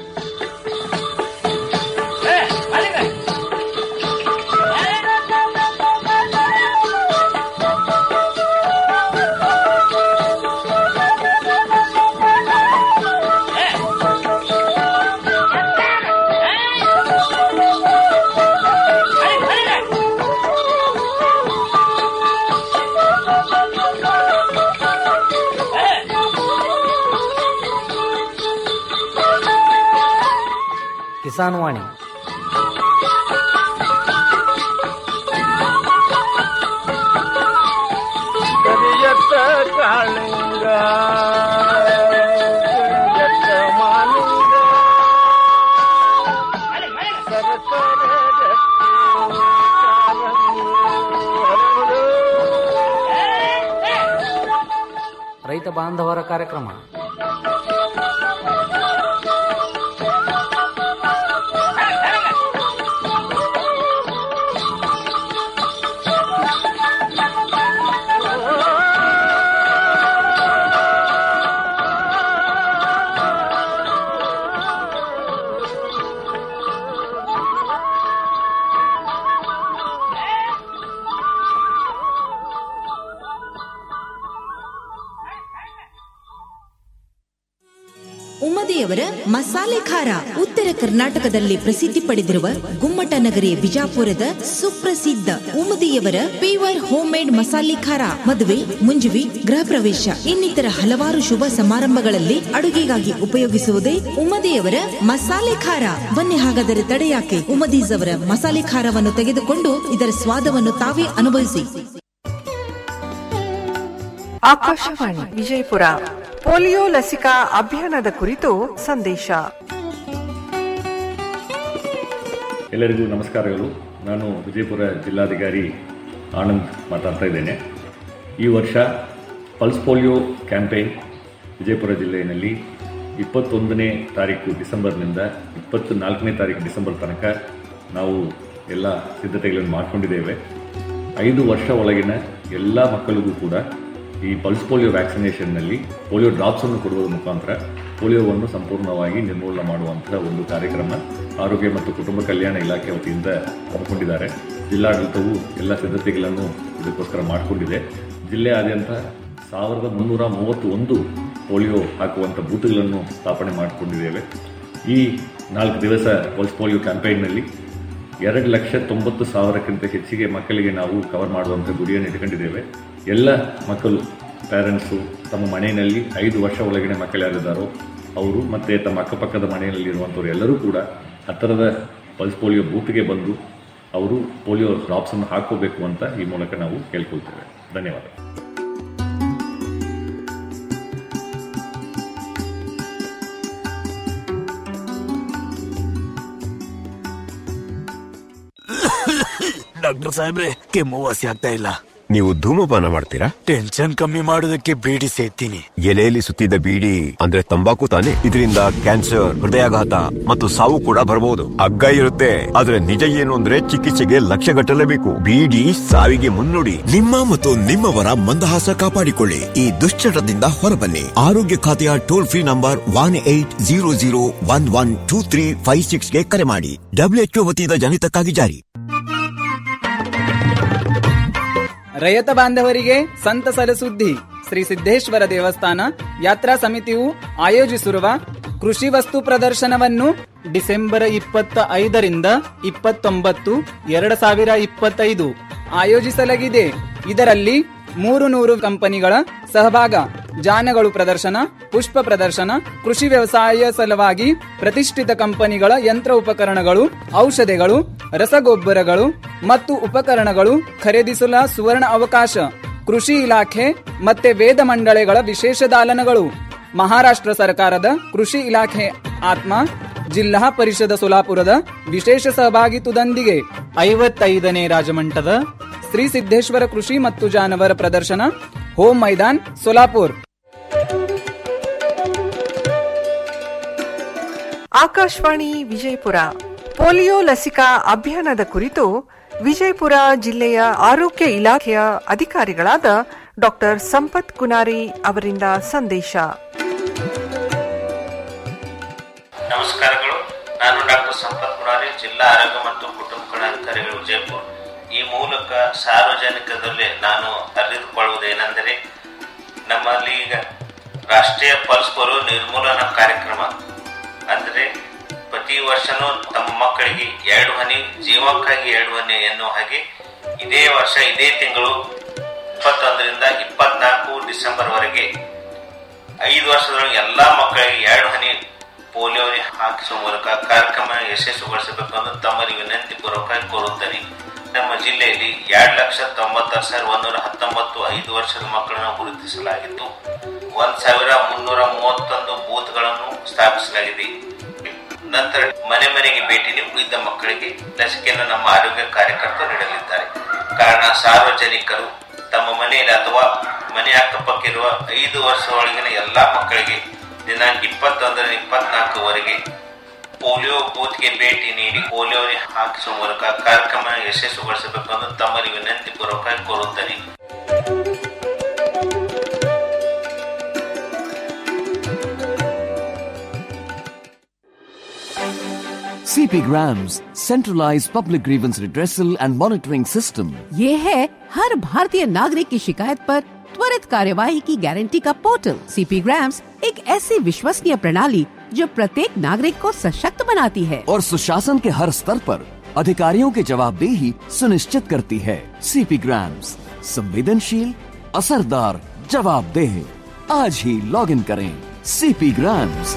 ಕಿಸಾನ್ ವಾಣಿ ಕರಿಯತ್ತ ಕಾಳಿಂಗ ಕರಿಯತ್ತ ಮಾಲಿಂಗ ಸರಸರ ಗಟ್ಟಿ ಕಾಲಂಗಿ ಹರಡು. ರೈತ ಬಾಂಧವರ ಕಾರ್ಯಕ್ರಮ ಉಮ್ಮದಿಯವರ ಮಸಾಲೆ ಖಾರ ಉತ್ತರ ಕರ್ನಾಟಕದಲ್ಲಿ ಪ್ರಸಿದ್ಧಿ ಪಡೆದಿರುವ ಗುಮ್ಮಟ ನಗರಿಯ ಬಿಜಾಪುರದ ಸುಪ್ರಸಿದ್ಧ ಉಮ್ಮದಿಯವರ ಪೇವರ್ ಹೋಮ್ ಮೇಡ್ ಮಸಾಲೆ ಖಾರ ಮದುವೆ ಮುಂಜುವಿ ಗೃಹ ಪ್ರವೇಶ ಇನ್ನಿತರ ಹಲವಾರು ಶುಭ ಸಮಾರಂಭಗಳಲ್ಲಿ ಅಡುಗೆಗಾಗಿ ಉಪಯೋಗಿಸುವುದೇ ಉಮ್ಮದಿಯವರ ಮಸಾಲೆ ಖಾರ ಬನ್ನಿ ಹಾಗಾದರೆ ತಡೆಯಾಕೆ ಉಮ್ಮದೀಸ್ ಅವರ ಮಸಾಲೆ ಖಾರವನ್ನು ತೆಗೆದುಕೊಂಡು ಇದರ ಸ್ವಾದವನ್ನು ತಾವೇ ಅನುಭವಿಸಿ ಆಕಾಶವಾಣಿ ವಿಜಯಪುರ ಪೋಲಿಯೋ ಲಸಿಕಾ ಅಭಿಯಾನದ ಕುರಿತು ಸಂದೇಶ ಎಲ್ಲರಿಗೂ ನಮಸ್ಕಾರಗಳು ನಾನು ವಿಜಯಪುರ ಜಿಲ್ಲಾಧಿಕಾರಿ ಆನಂದ್ ಮಾತಾಡ್ತಾ ಇದ್ದೇನೆ ಈ ವರ್ಷ ಪಲ್ಸ್ ಪೋಲಿಯೋ ಕ್ಯಾಂಪೇನ್ ವಿಜಯಪುರ ಜಿಲ್ಲೆಯಲ್ಲಿ ಇಪ್ಪತ್ತೊಂದನೇ ತಾರೀಕು ಡಿಸೆಂಬರ್ನಿಂದ ಇಪ್ಪತ್ತು ನಾಲ್ಕನೇ ತಾರೀಕು ಡಿಸೆಂಬರ್ ತನಕ ನಾವು ಎಲ್ಲ ಸಿದ್ಧತೆಗಳನ್ನು ಮಾಡಿಕೊಂಡಿದ್ದೇವೆ ಐದು ವರ್ಷ ಒಳಗಿನ ಎಲ್ಲ ಮಕ್ಕಳಿಗೂ ಕೂಡ ಈ ಪಲ್ಸ್ ಪೋಲಿಯೋ ವ್ಯಾಕ್ಸಿನೇಷನ್ನಲ್ಲಿ ಪೋಲಿಯೋ ಡ್ರಾಪ್ಸನ್ನು ಕೊಡುವುದರ ಮುಖಾಂತರ ಪೋಲಿಯೋವನ್ನು ಸಂಪೂರ್ಣವಾಗಿ ನಿರ್ಮೂಲನೆ ಮಾಡುವಂತಹ ಒಂದು ಕಾರ್ಯಕ್ರಮ ಆರೋಗ್ಯ ಮತ್ತು ಕುಟುಂಬ ಕಲ್ಯಾಣ ಇಲಾಖೆ ವತಿಯಿಂದ ಹಮ್ಮಿಕೊಂಡಿದ್ದಾರೆ ಜಿಲ್ಲಾಡಳಿತವು ಎಲ್ಲ ಸಿದ್ಧತೆಗಳನ್ನು ಇದಕ್ಕೋಸ್ಕರ ಮಾಡಿಕೊಂಡಿದೆ ಜಿಲ್ಲೆಯಾದ್ಯಂತ ಸಾವಿರದ ಮುನ್ನೂರ ಮೂವತ್ತೊಂದು ಪೋಲಿಯೋ ಹಾಕುವಂಥ ಬೂತ್ಗಳನ್ನು ಸ್ಥಾಪನೆ ಮಾಡಿಕೊಂಡಿದ್ದೇವೆ ಈ ನಾಲ್ಕು ದಿವಸ ಪಲ್ಸ್ ಪೋಲಿಯೋ ಕ್ಯಾಂಪೈನ್ನಲ್ಲಿ ಎರಡು ಲಕ್ಷ ತೊಂಬತ್ತು ಸಾವಿರಕ್ಕಿಂತ ಹೆಚ್ಚಿಗೆ ಮಕ್ಕಳಿಗೆ ನಾವು ಕವರ್ ಮಾಡುವಂಥ ಗುರಿಯನ್ನು ಇಟ್ಕೊಂಡಿದ್ದೇವೆ ಎಲ್ಲ ಮಕ್ಕಳು ಪ್ಯಾರೆಂಟ್ಸು ತಮ್ಮ ಮನೆಯಲ್ಲಿ ಐದು ವರ್ಷ ಒಳಗಿನ ಮಕ್ಕಳು ಯಾರಿದ್ದಾರೋ ಅವರು ಮತ್ತು ತಮ್ಮ ಅಕ್ಕಪಕ್ಕದ ಮನೆಯಲ್ಲಿರುವಂಥವ್ರು ಎಲ್ಲರೂ ಕೂಡ ಹತ್ತಿರದ ಪಲ್ಸ್ ಪೋಲಿಯೋ ಬೂತ್ಗೆ ಬಂದು ಅವರು ಪೋಲಿಯೋ ಡ್ರಾಪ್ಸನ್ನು ಹಾಕೋಬೇಕು ಅಂತ ಈ ಮೂಲಕ ನಾವು ಕೇಳ್ಕೊಳ್ತೇವೆ ಧನ್ಯವಾದ ಡಾಕ್ಟರ್ ಸಾಹೇಬ್ರೆ ಕೆಮ್ಮು ವಾಸಿ ಆಗ್ತಾ ಇಲ್ಲ ನೀವು ಧೂಮಪಾನ ಮಾಡ್ತೀರಾ ಟೆನ್ಷನ್ ಕಮ್ಮಿ ಮಾಡೋದಕ್ಕೆ ಬೀಡಿ ಸೇತೀನಿ ಎಲೆಯಲ್ಲಿ ಸುತ್ತಿದ್ದ ಬೀಡಿ ಅಂದ್ರೆ ತಂಬಾಕು ತಾನೆ ಇದರಿಂದ ಕ್ಯಾನ್ಸರ್ ಹೃದಯಾಘಾತ ಮತ್ತು ಸಾವು ಕೂಡ ಬರಬಹುದು ಹಗ್ಗ ಇರುತ್ತೆ ಆದ್ರೆ ನಿಜ ಏನು ಅಂದ್ರೆ ಚಿಕಿತ್ಸೆಗೆ ಲಕ್ಷ ಗಟ್ಟಲೇಬೇಕು ಬೀಡಿ ಸಾವಿಗೆ ಮುನ್ನುಡಿ ನಿಮ್ಮ ಮತ್ತು ನಿಮ್ಮವರ ಮಂದಹಾಸ ಕಾಪಾಡಿಕೊಳ್ಳಿ ಈ ದುಶ್ಚಟದಿಂದ ಹೊರಬನ್ನಿ ಆರೋಗ್ಯ ಖಾತೆಯ toll free number one eight zero zero one one two three five ಸಿಕ್ಸ್ಗೆ ಕರೆ ಮಾಡಿ ಡಬ್ಲ್ಯೂಎಚ್ಒ ವತಿಯಿಂದ ಜನಿತಕ್ಕಾಗಿ ಜಾರಿ ರೈತ ಬಾಂಧವರಿಗೆ ಸಂತಸದ ಸುದ್ದಿ ಶ್ರೀ ಸಿದ್ದೇಶ್ವರ ದೇವಸ್ಥಾನ ಯಾತ್ರಾ ಸಮಿತಿಯು ಆಯೋಜಿಸಿರುವ ಕೃಷಿ ವಸ್ತು ಪ್ರದರ್ಶನವನ್ನು ಡಿಸೆಂಬರ್ ಇಪ್ಪತ್ತ ಐದರಿಂದ ಇಪ್ಪತ್ತೊಂಬತ್ತು ಎರಡು ಸಾವಿರ ಇಪ್ಪತ್ತೈದು ಆಯೋಜಿಸಲಾಗಿದೆ ಇದರಲ್ಲಿ ಮೂರು ನೂರು ಕಂಪನಿಗಳ ಸಹಭಾಗ ಜಾನಗಳು ಪ್ರದರ್ಶನ ಪುಷ್ಪ ಪ್ರದರ್ಶನ ಕೃಷಿ ವ್ಯವಸಾಯ ಸಲುವಾಗಿ ಪ್ರತಿಷ್ಠಿತ ಕಂಪನಿಗಳ ಯಂತ್ರ ಉಪಕರಣಗಳು ಔಷಧಿಗಳು ರಸಗೊಬ್ಬರಗಳು ಮತ್ತು ಉಪಕರಣಗಳು ಖರೀದಿಸಲು ಸುವರ್ಣ ಅವಕಾಶ ಕೃಷಿ ಇಲಾಖೆ ಮತ್ತೆ ವೇದ ಮಂಡಳಿಗಳ ವಿಶೇಷ ದಾಲನಗಳು ಮಹಾರಾಷ್ಟ್ರ ಸರ್ಕಾರದ ಕೃಷಿ ಇಲಾಖೆ ಆತ್ಮ ಜಿಲ್ಲಾ ಪರಿಷದ ಸೋಲಾಪುರದ ವಿಶೇಷ ಸಹಭಾಗಿತ್ವದೊಂದಿಗೆ ಐವತ್ತೈದನೇ ರಾಜಮಂಟದ ಶ್ರೀ ಸಿದ್ದೇಶ್ವರ ಕೃಷಿ ಮತ್ತು ಜಾನವರ ಪ್ರದರ್ಶನ ಹೋಮ್ ಮೈದಾನ್ ಸೋಲಾಪುರ್ ಆಕಾಶವಾಣಿ ವಿಜಯಪುರ ಪೋಲಿಯೋ ಲಸಿಕಾ ಅಭಿಯಾನದ ಕುರಿತು ವಿಜಯಪುರ ಜಿಲ್ಲೆಯ ಆರೋಗ್ಯ ಇಲಾಖೆಯ ಅಧಿಕಾರಿಗಳಾದ ಡಾಕ್ಟರ್ ಸಂಪತ್ ಕುನಾರಿ ಅವರಿಂದ ಸಂದೇಶ ನಮಸ್ಕಾರಗಳು ನಾನು ಡಾಕ್ಟರ್ ಸಂಪತ್ ಕುಮಾರಿ ಜಿಲ್ಲಾ ಆರೋಗ್ಯ ಮತ್ತು ಕುಟುಂಬ ಕಲ್ಯಾಣಾಧಿಕಾರಿಗಳು ವಿಜಯಪುರ ಈ ಮೂಲಕ ಸಾರ್ವಜನಿಕರಲ್ಲಿ ನಾನು ಅರಿತುಕೊಳ್ಳುವುದೇನೆಂದರೆ ನಮ್ಮಲ್ಲಿ ಈಗ ರಾಷ್ಟ್ರೀಯ ಪಲ್ಸ್ ಪೋಲಿಯೋ ನಿರ್ಮೂಲನಾ ಕಾರ್ಯಕ್ರಮ ಅಂದರೆ ಪ್ರತಿ ವರ್ಷನೂ ತಮ್ಮ ಮಕ್ಕಳಿಗೆ ಎರಡು ಹನಿ ಜೀವಕ್ಕಾಗಿ ಎರಡು ಹನಿ ಎನ್ನುವ ಹಾಗೆ ಇದೇ ವರ್ಷ ಇದೇ ತಿಂಗಳು ಇಪ್ಪತ್ತೊಂದರಿಂದ ಇಪ್ಪತ್ನಾಲ್ಕು ಡಿಸೆಂಬರ್ ವರೆಗೆ ಐದು ವರ್ಷದೊಳಗೆ ಎಲ್ಲಾ ಮಕ್ಕಳಿಗೆ ಎರಡು ಹನಿ ಪೋಲಿಯೋ ಹಾಕಿಸುವ ಮೂಲಕ ಕಾರ್ಯಕ್ರಮ ಯಶಸ್ವಿಗೊಳಿಸಬೇಕು ಎಂದು ತಮ್ಮಲ್ಲಿ ವಿನಂತಿ ಪೂರ್ವಕವಾಗಿ ಕೋರುತ್ತೇನೆ ನಮ್ಮ ಜಿಲ್ಲೆಯಲ್ಲಿ ಎರಡು ಲಕ್ಷ ತೊಂಬತ್ತಾರು ಸಾವಿರ ಒಂದೂರ ಹತ್ತೊಂಬತ್ತು ಐದು ವರ್ಷದ ಮಕ್ಕಳನ್ನು ಗುರುತಿಸಲಾಗಿದ್ದು ಒಂದ್ ಸಾವಿರ ಮುನ್ನೂರ ಮೂವತ್ತೊಂದು ಬೂತ್ಗಳನ್ನು ಸ್ಥಾಪಿಸಲಾಗಿದೆ ನಂತರ ಮನೆ ಮನೆಗೆ ಭೇಟಿ ನೀಡಿ ಉಳಿದ ಮಕ್ಕಳಿಗೆ ಲಸಿಕೆಯನ್ನು ನಮ್ಮ ಆರೋಗ್ಯ ಕಾರ್ಯಕರ್ತರು ನೀಡಲಿದ್ದಾರೆ ಕಾರಣ ಸಾರ್ವಜನಿಕರು ತಮ್ಮ ಮನೆಯಲ್ಲಿ ಅಥವಾ ಮನೆ ಅಕ್ಕಪಕ್ಕ ಇರುವ ಐದು ವರ್ಷ ಒಳಗಿನ ಎಲ್ಲಾ ಮಕ್ಕಳಿಗೆ ದಿನಾಂಕ ಇಪ್ಪತ್ತೊಂದರಿಂದ ಇಪ್ಪತ್ನಾಲ್ಕುವರೆಗೆ ಪೋಲಿಯೋ ಬೂತ್ಗೆ ಭೇಟಿ ನೀಡಿ ಪೋಲಿಯೋ ಹಾಕಿಸುವ ಮೂಲಕ ಕಾರ್ಯಕ್ರಮ ಯಶಸ್ವಿಗೊಳಿಸಬೇಕು ಎಂದು ತಮ್ಮಲ್ಲಿ ವಿನಂತಿ ಪೂರ್ವಕವಾಗಿ ಕೋರುತ್ತೇನೆ CP Grams, centralized public grievance redressal and monitoring system. ये है हर भारतीय नागरिक की शिकायत पर त्वरित कार्यवाही की गारंटी का पोर्टल सीपी ग्राम्स एक ऐसी विश्वसनीय प्रणाली जो प्रत्येक नागरिक को सशक्त बनाती है और सुशासन के हर स्तर पर अधिकारियों की जवाबदेही सुनिश्चित करती है सीपी ग्राम्स संवेदनशील असरदार जवाबदेह आज ही लॉग इन करें सीपी ग्राम्स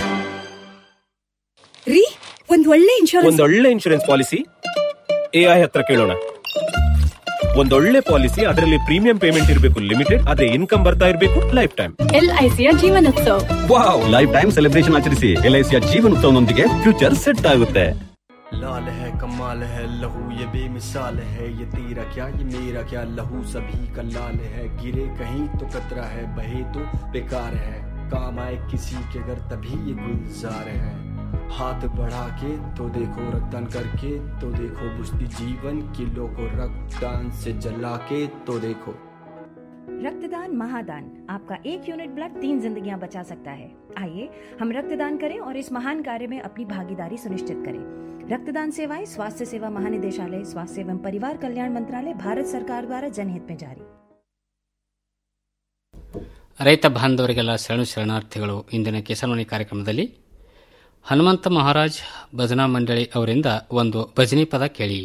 ರೀ ಒಂದ್ ಒಳ್ಳೆ ಇನ್ಶೂರೆನ್ಸ್ ಒಂದೊಳ್ಳೆ ಇನ್ಶೂರೆನ್ಸ್ ಪಾಲಿಸಿ ಎಐ ಹತ್ರ ಕೇಳೋಣ ಒಂದೊಳ್ಳೆ ಪಾಲಿಸಿ ಅದರಲ್ಲಿ ಪ್ರೀಮಿಯಂ ಪೇಮೆಂಟ್ ಇರಬೇಕು ಲಿಮಿಟೆಡ್ ಅದೇ ಇನ್ಕಮ್ ಬರ್ತಾ ಇರಬೇಕು ಲೈಫ್ ಟೈಮ್ ಎಲ್ಐಸಿಯ Jeevanotsav wow lifetime celebration ಆಚರಿಸಿ ಎಲ್ಐಸಿಯ ಜೀವನೋತ್ಸವನೊಂದಿಗೆ ಫ್ಯೂಚರ್ ಸೆಟ್ ಆಗುತ್ತೆ लाल है कमाल है लहू ये बेमिसाल है ये तेरा क्या ये मेरा क्या लहू सभी का लाल है गिरे कहीं तो कतरा है बहे तो बेकार है काम आए किसी के घर तभी ये गुलजार है हाथ बढ़ा के तो देखो रक्तदान करके तो देखो बुझती जीवन किलो को रक्तदान से जला के तो देखो रक्तदान महादान आपका एक यूनिट ब्लड तीन जिंदगियां बचा सकता है आइए हम रक्तदान करें और इस महान कार्य में अपनी भागीदारी सुनिश्चित करें रक्तदान सेवाएं स्वास्थ्य सेवा महानिदेशालय स्वास्थ्य एवं परिवार कल्याण मंत्रालय भारत सरकार द्वारा जनहित में जारी ರೈತ ಬಾಂಧವರಿಗೆಲ್ಲ ಶರಣು ಶರಣಾರ್ಥಿಗಳು ಇಂದಿನ ಕಿಸಾನ್ವಾಣಿ ಕಾರ್ಯಕ್ರಮದಲ್ಲಿ ಹನುಮಂತ ಮಹಾರಾಜ್ ಭಜನಾ ಮಂಡಳಿ ಅವರಿಂದ ಒಂದು ಭಜನಿ ಪದ ಕೇಳಿ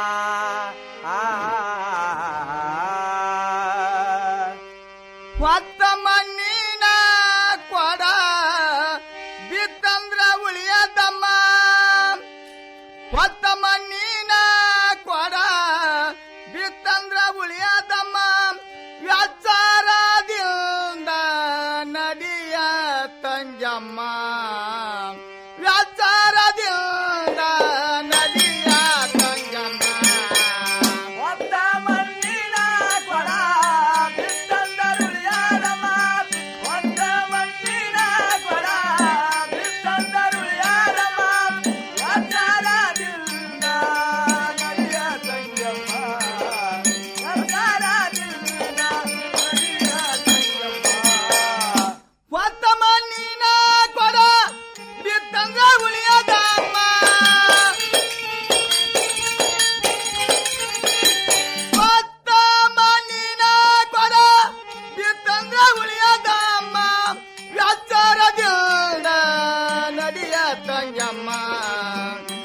What